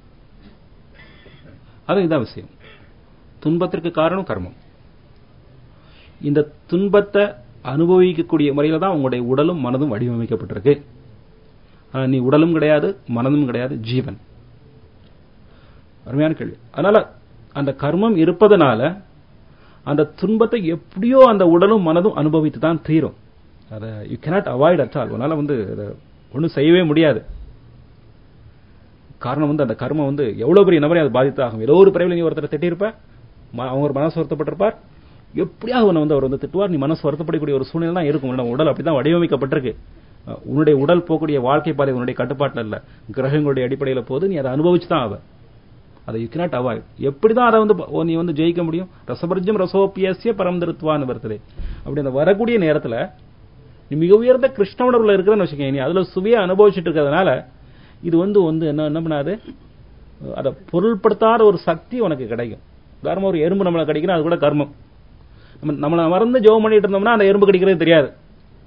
அது இதான் விஷயம் துன்பத்திற்கு காரணம் கர்மம் இந்த துன்பத்தை அனுபவிக்கக்கூடிய முறையில தான் உங்களுடைய உடலும் மனதும் வடிவமைக்கப்பட்டிருக்கு ஆனா நீ உடலும் கிடையாது மனதும் கிடையாது ஜீவன் அருமையான கேள்வி அதனால அந்த கர்மம் இருப்பதனால அந்த துன்பத்தை எப்படியோ அந்த உடலும் மனதும் அனுபவித்து தான் தீரும் அதை you cannot avoid at all உன்னால வந்து அதை ஒன்றும் செய்யவே முடியாது காரணம் வந்து அந்த கர்மம் வந்து எவ்வளவு பெரிய நபரை அது பாதித்தாகும் ஏதோ ஒரு பிறவில் நீ ஒருத்தரை திட்டிருப்ப ம- அவங்க ஒரு மனசு வருத்தப்பட்டிருப்பார் எப்படியாவது உன்னை வந்து அவர் வந்து திட்டுவார் நீ மனசு வருத்தப்படக்கூடிய ஒரு சூழ்நிலை தான் இருக்கும் உன்னோட உடல் அப்படிதான் வடிவமைக்கப்பட்டிருக்கு அஹ் உன்னுடைய உடல் போகக்கூடிய வாழ்க்கை பாதை உன்னுடைய கட்டுப்பாட்டில் இல்ல கிரகங்களுடைய அடிப்படையில் போது நீ அதை அனுபவிச்சு தான் ஆவ அதை யூ cannot அவாய்ட் எப்படிதான் அதை வந்து ப- ஓ, நீ வந்து ஜெயிக்க முடியும் ரசபர்ஜம் ரசோபியசிய பரமதிருத்வான்னு வருத்தது அப்படி அந்த வரக்கூடிய நேரத்துல நீ மிக உயர்ந்த கிருஷ்ண உணர்வுல இருக்கிறன்னு வச்சுக்கோங்க நீ அதுல சுவையை அனுபவிச்சுட்டு இருக்கிறதுனால இது வந்து வந்து என்ன என்ன பண்ணாது அதை பொருள்படுத்தாத ஒரு சக்தி உனக்கு கிடைக்கும் உதாரணமா ஒரு எறும்பு நம்மளை கடிக்கணும் அது கூட கர்மம் நம்ம நம்மளை மறந்து ஜெபம் பண்ணிட்டு இருந்தோம்னா அந்த எறும்பு கடிக்கிறது தெரியாது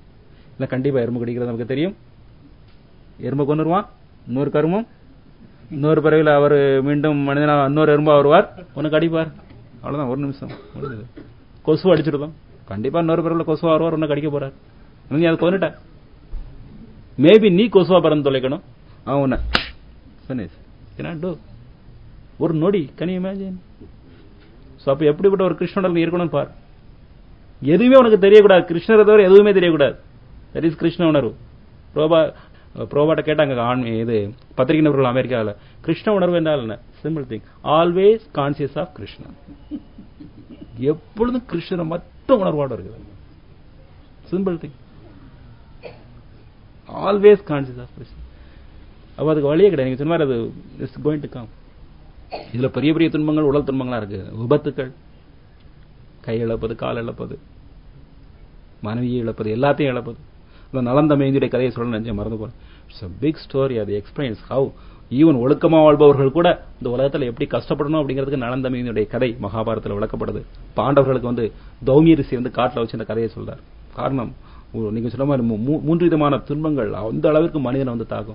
இல்ல கண்டிப்பா எறும்பு கடிக்கிறது நமக்கு தெரியும் எறும்பு கொண்டுருவான் இன்னொரு கர்மம் இன்னொரு பிறவில அவர் மீண்டும் மனிதனா இன்னொரு எறும்பா வருவார் உனக்கு அடிப்பார் அவ்வளவுதான் ஒரு நிமிஷம் முடிஞ்சது கொசு அடிச்சிருந்தோம் கண்டிப்பா இன்னொரு பிறவில கொசுவா வருவார் உன்னை கடிக்க போறார் நீ அதை கொண்டுட்ட மேபி நீ கொசுவா பிறந்து தொலைக்கணும் அவன் உன்னை finish. Cannot do. ஒரு நொடி கனி இமேஜின் சோ அப்ப எப்படிப்பட்ட ஒரு கிருஷ்ணனுடன் நீ இருக்கணும் பார் எதுவுமே உனக்கு தெரியக்கூடாது கிருஷ்ணரை தவிர எதுவுமே தெரியக்கூடாது தட் இஸ் கிருஷ்ண உணர்வு ப்ரோபா ப்ரோபாட்ட கேட்டாங்க ஆன்மீ இது பத்திரிகை நபர்கள் அமெரிக்காவில் கிருஷ்ண உணர்வு என்றால் என்ன simple thing always conscious of Krishna எப்பொழுதும் கிருஷ்ணரை மட்டும் உணர்வோடு இருக்குது simple thing always conscious of Krishna அப்ப அதுக்கு வழியே கிடையாது நீங்க சொன்ன மாதிரி அது இட்ஸ் கோயிங் டு கம் இதுல பெரிய பெரிய துன்பங்கள் உடல் துன்பங்களா இருக்கு விபத்துக்கள் கை இழப்பது கால் இழப்பது மனைவியை இழப்பது எல்லாத்தையும் இழப்பது இந்த நலந்த மேந்தியுடைய கதையை சொல்ல நினைச்சேன் மறந்து போறேன் இட்ஸ் பிக் ஸ்டோரி அது எக்ஸ்பீரியன்ஸ் ஹவு ஈவன் ஒழுக்கமா வாழ்பவர்கள் கூட இந்த உலகத்துல எப்படி கஷ்டப்படணும் அப்படிங்கிறதுக்கு நலந்த மேந்தியுடைய கதை மகாபாரதத்துல விளக்கப்படுது பாண்டவர்களுக்கு வந்து தௌமிய ரிஷி வந்து காட்டுல வச்சு இந்த கதையை சொல்றார் காரணம் ஒரு- நீங்க சொன்ன மாதிரி மூ- மூ- மூன்று விதமான துன்பங்கள் அந்த அளவிற்கு மனிதனை வந்து தாக்கும்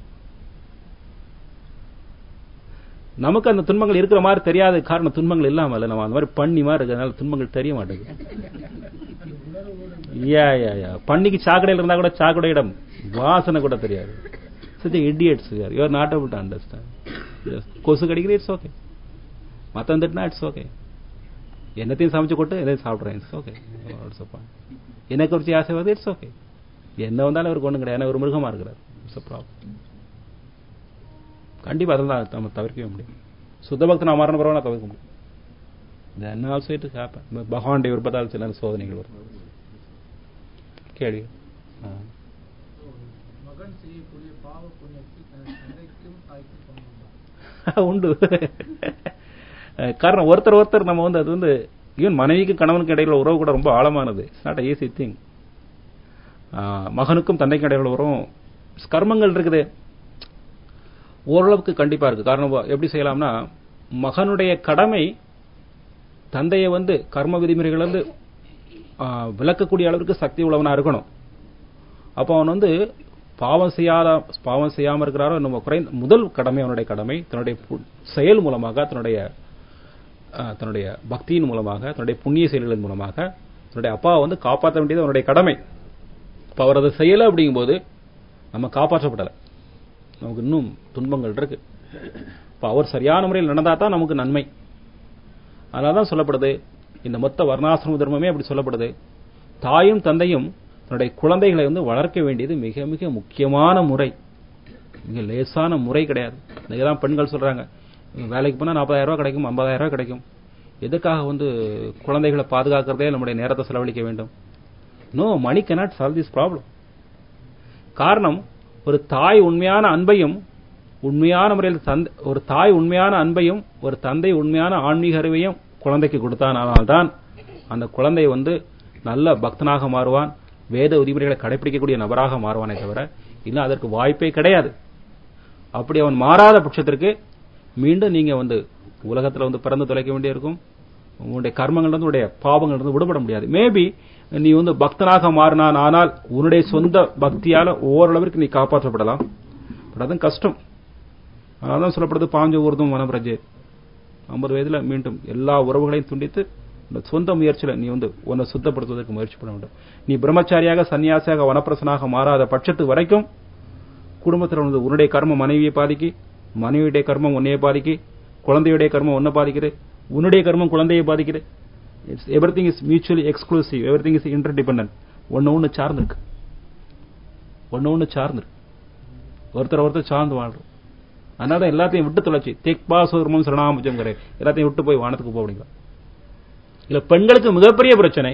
நமக்கு அந்த துன்பங்கள் இருக்கிற மாதிரி தெரியாத காரணம் துன்பங்கள் இல்லாம இல்ல நம்ம அந்த மாதிரி பண்ணி மாதிரி இருக்கிறதுனால துன்பங்கள் தெரிய மாட்டேங்குது யா யா யா பண்ணிக்கு சாக்கடையில் இருந்தா கூட சாக்கடையிடம் வாசனை கூட தெரியாது such idiots we are you are not able to understand Yes. கொசு கடிக்கிற இட்ஸ் ஓகே மத்தம் திட்டினா இட்ஸ் ஓகே என்னத்தையும் சமைச்சு கொட்டு எதையும் சாப்பிட்றேன் இட்ஸ் ஓகே என்ன குறிச்சி ஆசை வருது இட்ஸ் ஓகே என்ன வந்தாலும் அவருக்கு ஒண்ணும் கிடையாது ஏன்னா ஒரு மிருகமா இருக்கிறார் இட்ஸ் ப்ராப்ளம் கண்டிப்பா அதெல்லாம் நம்ம தவிர்க்கவே முடியும் சுத்த பக்தன் அமரண பரவாயில்ல தவிர்க்க முடியும் தென் ஆல்சோ இட் ஹேப்பன் பகவானுடைய விருப்பத்தால் சில சோதனைகள் வரும் கேள்வி ஆ. மகன் செய்யக்கூடிய பாவ புண்ணியத்தை தன் தந்தைக்கும் தாய்க்கும் சமம் உண்டு அஹ் காரணம் ஒருத்தர் ஒருத்தர் நம்ம வந்து அது வந்து ஈவன் மனைவிக்கும் கணவனுக்கும் இடையில உறவு கூட ரொம்ப ஆழமானது இட்ஸ் நாட் ஈஸி திங் மகனுக்கும் தந்தைக்கும் இடையில உறவும் கர்மங்கள் இருக்குது ஓரளவுக்கு கண்டிப்பா இருக்கு காரணம் எப்படி செய்யலாம்னா மகனுடைய கடமை தந்தையை வந்து கர்ம விதிமுறைகள் வந்து ஆஹ், விளக்கக்கூடிய அளவிற்கு சக்தி உள்ளவனா இருக்கணும் அப்போ அவன் வந்து பாவம் செய்யாத பாவம் செய்யாம இருக்கிறாரோ நம்ம குறைந்த முதல் கடமை அவனுடைய கடமை தன்னுடைய பு- செயல் மூலமாக தன்னுடைய ஆஹ், தன்னுடைய பக்தியின் மூலமாக தன்னுடைய புண்ணிய செயல்களின் மூலமாக தன்னுடைய அப்பாவை வந்து காப்பாற்ற வேண்டியது அவனுடைய கடமை இப்ப அவர் அதை செய்யல அப்படிங்கும்போது நம்ம காப்பாற்றப்படலை நமக்கு இன்னும் துன்பங்கள் இருக்கு இப்ப அவர் சரியான முறையில் நடந்தா தான் நமக்கு நன்மை அதனாலதான் சொல்லப்படுது இந்த மொத்த வர்ணாசிரம தர்மமே அப்படி சொல்லப்படுது தாயும் தந்தையும் தன்னுடைய குழந்தைகளை வந்து வளர்க்க வேண்டியது மிக மிக முக்கியமான முறை மிக லேசான முறை கிடையாது இதெல்லாம் பெண்கள் சொல்றாங்க வேலைக்கு போனா நாற்பதாயிரம் ரூபாய் கிடைக்கும் ஐம்பதாயிரம் ரூபாய் கிடைக்கும் எதுக்காக வந்து குழந்தைகளை பாதுகாக்கிறதே நம்முடைய நேரத்தை செலவழிக்க வேண்டும் no money cannot solve this problem காரணம் ஒரு தாய் உண்மையான அன்பையும் உண்மையான முறையில் தந்தை ஒரு தாய் உண்மையான அன்பையும் ஒரு தந்தை உண்மையான ஆன்மீக அறிவையும் குழந்தைக்கு கொடுத்தானால்தான் அந்த குழந்தை வந்து நல்ல பக்தனாக மாறுவான் வேத விதிமுறைகளை கடைபிடிக்கக்கூடிய நபராக மாறுவானே தவிர இல்லை அதற்கு வாய்ப்பே கிடையாது அப்படி அவன் மாறாத பட்சத்திற்கு மீண்டும் நீங்க வந்து உலகத்துல வந்து பிறந்து தொலைக்க வேண்டியிருக்கும் உன்னுடைய கர்மங்கள் இருந்து உன்னுடைய பாவங்கள் இருந்து விடுபட முடியாது மேபி நீ வந்து பக்தனாக மாறினான் ஆனால் உன்னுடைய சொந்த பக்தியால ஓரளவிற்கு நீ காப்பாற்றப்படலாம் பட் அதுவும் கஷ்டம் அதனால சொல்லப்படுது பாஞ்ச ஊர்தும் வனபிரஜே ஐம்பது வயதுல மீண்டும் எல்லா உறவுகளையும் துண்டித்து உன்னோட சொந்த முயற்சியில நீ வந்து உன்னை சுத்தப்படுத்துவதற்கு முயற்சி பண்ண வேண்டும் நீ பிரம்மச்சாரியாக சன்னியாசியாக வனப்பிரசனாக மாறாத பட்சத்து வரைக்கும் குடும்பத்தில் வந்து உன்னுடைய கர்மம் மனைவியை பாதிக்கு மனைவியுடைய கர்மம் உன்னையை பாதிக்கு குழந்தையுடைய கர்மம் உன்னை பாதிக்குது உன்னுடைய கர்மம் குழந்தையை பாதிக்குது it's everything is mutually exclusive everything is interdependent ஒன்னு ஒன்று சார்ந்திருக்கு ஒன்னு ஒன்று சார்ந்திருக்கு ஒருத்தர் ஒருத்தர் சார்ந்து வாழ்றோம் அதனால தான் எல்லாத்தையும் விட்டு தொலைச்சி தெக்பா சோர்மம் சரணாமுஜம் எல்லாத்தையும் விட்டு போய் வானத்துக்கு போக முடியல இல்ல பெண்களுக்கு மிகப்பெரிய பிரச்சனை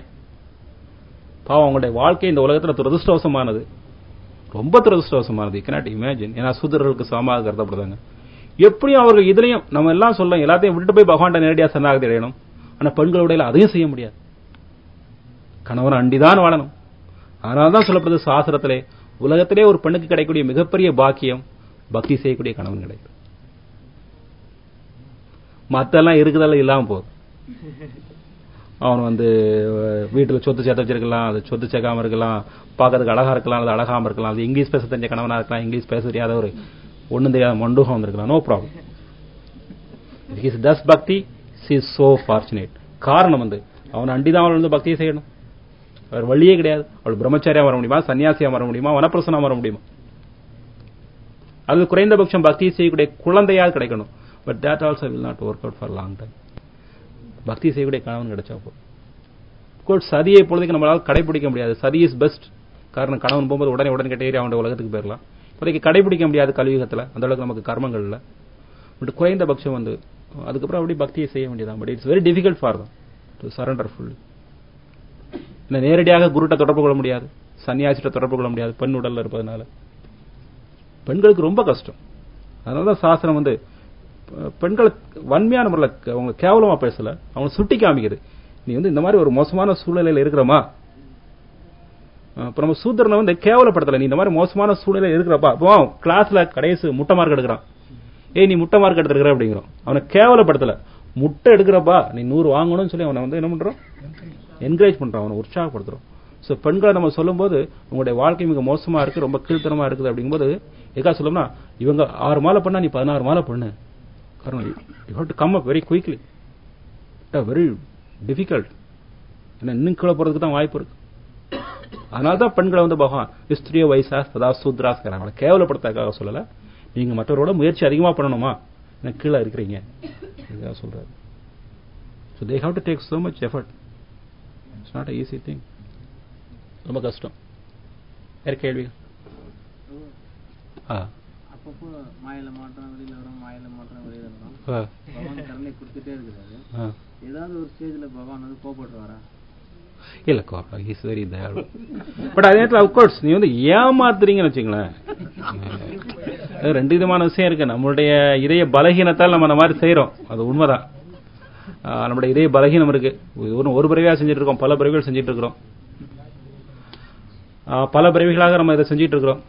பாவம் அவங்களுடைய வாழ்க்கை இந்த உலகத்துல துரதிருஷ்டவசமானது ரொம்ப துரதிருஷ்டவசமானது கனாட் இமேஜின் ஏன்னா சூதரர்களுக்கு சமமாக கருதப்படுறாங்க எப்படியும் அவர்கள் இதுலயும் நம்ம எல்லாம் சொல்லலாம் எல்லாத்தையும் விட்டு போய் பகவான்கிட்ட நேரடியா சரணாகதி அடையணும் ஆனா பெண்களுடைய அதையும் செய்ய முடியாது கணவன் அண்டிதான் வாழணும் அதனால்தான் சொல்லப்படுது சாஸ்திரத்திலே உலகத்திலே ஒரு பெண்ணுக்கு கிடைக்கக்கூடிய மிகப்பெரிய பாக்கியம் பக்தி செய்யக்கூடிய கணவன் கிடைக்கும் மத்தெல்லாம் இருக்குதெல்லாம் இல்லாம போகுது அவன் வந்து அஹ், வீட்டுல சொத்து சேர்த்து வச்சிருக்கலாம் அது சொத்து சேர்க்காம இருக்கலாம் பார்க்கறதுக்கு அழகா இருக்கலாம் அது அழகாம இருக்கலாம் அது இங்கிலீஷ் பேச தெரிஞ்ச கணவனா இருக்கலாம் இங்கிலீஷ் பேச தெரியாத ஒரு ஒண்ணும் தெரியாத மண்டுகம் வந்திருக்கலாம் நோ ப்ராப்ளம் ஹிஸ் டஸ் பக்தி சி சோ ஃபார்ச்சுனேட் காரணம் வந்து அவன் அண்டிதான் அவள் வந்து பக்தியை செய்யணும் அவர் வழியே கிடையாது அவள் பிரம்மச்சாரியா வர முடியுமா சன்னியாசியா வர முடியுமா வனப்பிரசனா வர முடியுமா அது குறைந்தபட்சம் பக்தி செய்யக்கூடிய குழந்தையாவது கிடைக்கணும் but that also will not work out for long time பக்தி செய்யக்கூடிய கணவன் கிடைச்சா போதும் கோட் சதியை இப்பொழுதைக்கு நம்மளால் கடைபிடிக்க முடியாது சதி இஸ் பெஸ்ட் காரணம் கணவன் போகும்போது உடனே உடனே கட்டேறி அவனுடைய உலகத்துக்கு போயிடலாம் இப்போதைக்கு கடைபிடிக்க முடியாது கலியுகத்தில் அந்த அளவுக்கு நமக்கு கர்மங்கள் இல்லை பட் குறைந்தபட்சம் வந்து அதுக்கப்புறம் அப்படி பக்தியை செய்ய வேண்டியதான் but it's very difficult for them to surrender full இந்த நேரடியாக குருட்ட தொடர்பு கொள்ள முடியாது சன்னியாசிட்ட தொடர்பு கொள்ள முடியாது பெண் உடல்ல இருப்பதனால பெண்களுக்கு ரொம்ப கஷ்டம் அதனால தான் சாஸ்திரம் வந்து பெ- பெண்களை வன்மையான முறையில் அவங்க கேவலமா பேசல அவங்க சுட்டி காமிக்குது நீ வந்து இந்த மாதிரி ஒரு மோசமான சூழ்நிலையில இருக்கிறமா இப்ப நம்ம சூத்திரனை வந்து கேவலப்படுத்தல நீ இந்த மாதிரி மோசமான சூழ்நிலையில இருக்கிறப்பா அப்போ கிளாஸ்ல கடைசி முட்டை மார்க் எடுக்கிறான் ஏய் நீ முட்டை மார்க் எடுத்துருக்கிற அப்படிங்கிறோம் அவனை கேவலப்படுத்தல முட்டை எடுக்கிறப்பா நீ நூறு வாங்கணும்னு சொல்லி அவனை வந்து என்ன பண்றோம் என்கரேஜ் பண்றோம் அவனை உற்சாகப்படுத்துறோம் சோ பெண்களை நம்ம சொல்லும்போது உங்களுடைய வாழ்க்கை மிக மோசமா இருக்கு ரொம்ப கீழ்த்தனமா இருக்குது அப்படிங்கும்போது எதுக்காக சொல்லணும்னா இவங்க ஆறு மாலை பண்ணா நீ பதினாறு மாலை பண்ணு காரணம் you have to come up very quickly very difficult ஏன்னா இன்னும் கீழே போறதுக்கு தான் வாய்ப்பு இருக்கு அதனால தான் பெண்களை வந்து பகவான் ஸ்திரிய வயசா சதா சூத்ராஸ் அவங்களை கேவலப்படுத்தக்காக சொல்லல நீங்க மற்றவரோட முயற்சி அதிகமா பண்ணணுமா எனக்கு கீழே இருக்கிறீங்க இதுக்காக சொல்றாரு so they have to take so much effort it's not easy thing ரொம்ப கஷ்டம் வேற கேள்வி ஆ அப்பப்போ மாயில மாற்றம் வெளியில வரும் மாயில மாற்றம் வெளியில வரும் ஆ, பகவான் கருணை கொடுத்துட்டே இருக்கிறாரு ஆ. ஏதாவது ஒரு ஸ்டேஜ்ல பகவான் வந்து கோபப்படுறாரா இல்ல கோபம் இஸ் வெரி தயாளு பட் அதே நேரத்தில் அப்கோர்ஸ் நீ வந்து ஏமாத்துறீங்கன்னு வச்சுங்களேன் அது ரெண்டு விதமான விஷயம் இருக்கு நம்மளுடைய இதய பலகீனத்தால் நம்ம அந்த மாதிரி செய்றோம் அது உண்மைதான் ஆஹ் நம்மளுடைய இதய பலகீனம் இருக்கு ஒரு ஒரு பிறவியா செஞ்சுட்டு இருக்கோம் பல பிறவிகள் செஞ்சுட்டு இருக்கிறோம் ஆஹ் பல பிறவிகளாக நம்ம இதை செஞ்சுட்டு இருக்கிறோம்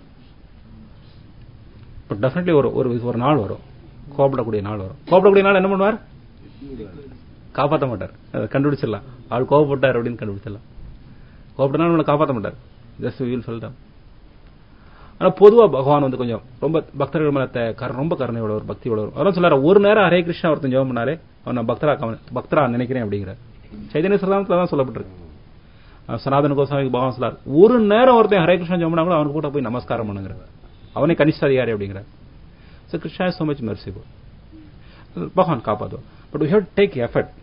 பட் டெஃபினெட்லி ஒரு ஒரு ஒரு நாள் வரும் கோபப்படக்கூடிய நாள் வரும் கோபப்படக்கூடிய நாள் என்ன பண்ணுவார் காப்பாற்ற மாட்டார் அதை கண்டுபிடிச்சிடலாம் ஆள் கோபப்பட்டார் அப்படின்னு கண்டுபிடிச்சிடலாம் கோபப்பட்டனா நம்மளை காப்பாற்ற மாட்டார் ஜஸ்ட் வீல் சொல்லிட்டான் ஆனா பொதுவா பகவான் வந்து கொஞ்சம் ரொம்ப பக்தர்கள் மேல த- கரு- ரொம்ப கருணை உள்ளவர் பக்தி உள்ளவர் அதான் சொல்றாரு ஒரு நேரம் ஹரே கிருஷ்ணா ஒருத்தன் ஜெபம் பண்ணாலே அவன் நான் பக்தரா கவன- பக்தரா நினைக்கிறேன் அப்படிங்கிற சைதன்ய சரதானத்துல தான் சொல்லப்பட்டிருக்கு அஹ் சனாதன கோசாமிக்கு பகவான் சொல்லார் ஒரு நேரம் ஒருத்தன் ஹரே கிருஷ்ணா ஜெபம் பண்ணா கூட அவனுக்கு கூட போய் நமஸ்காரம் பண்ணுங்கிற அவனே கனிஷ்ட அதிகாரி அப்படிங்கிற so Krishna so much merciful பகவான் காப்பாற்றுவார் but we have take effort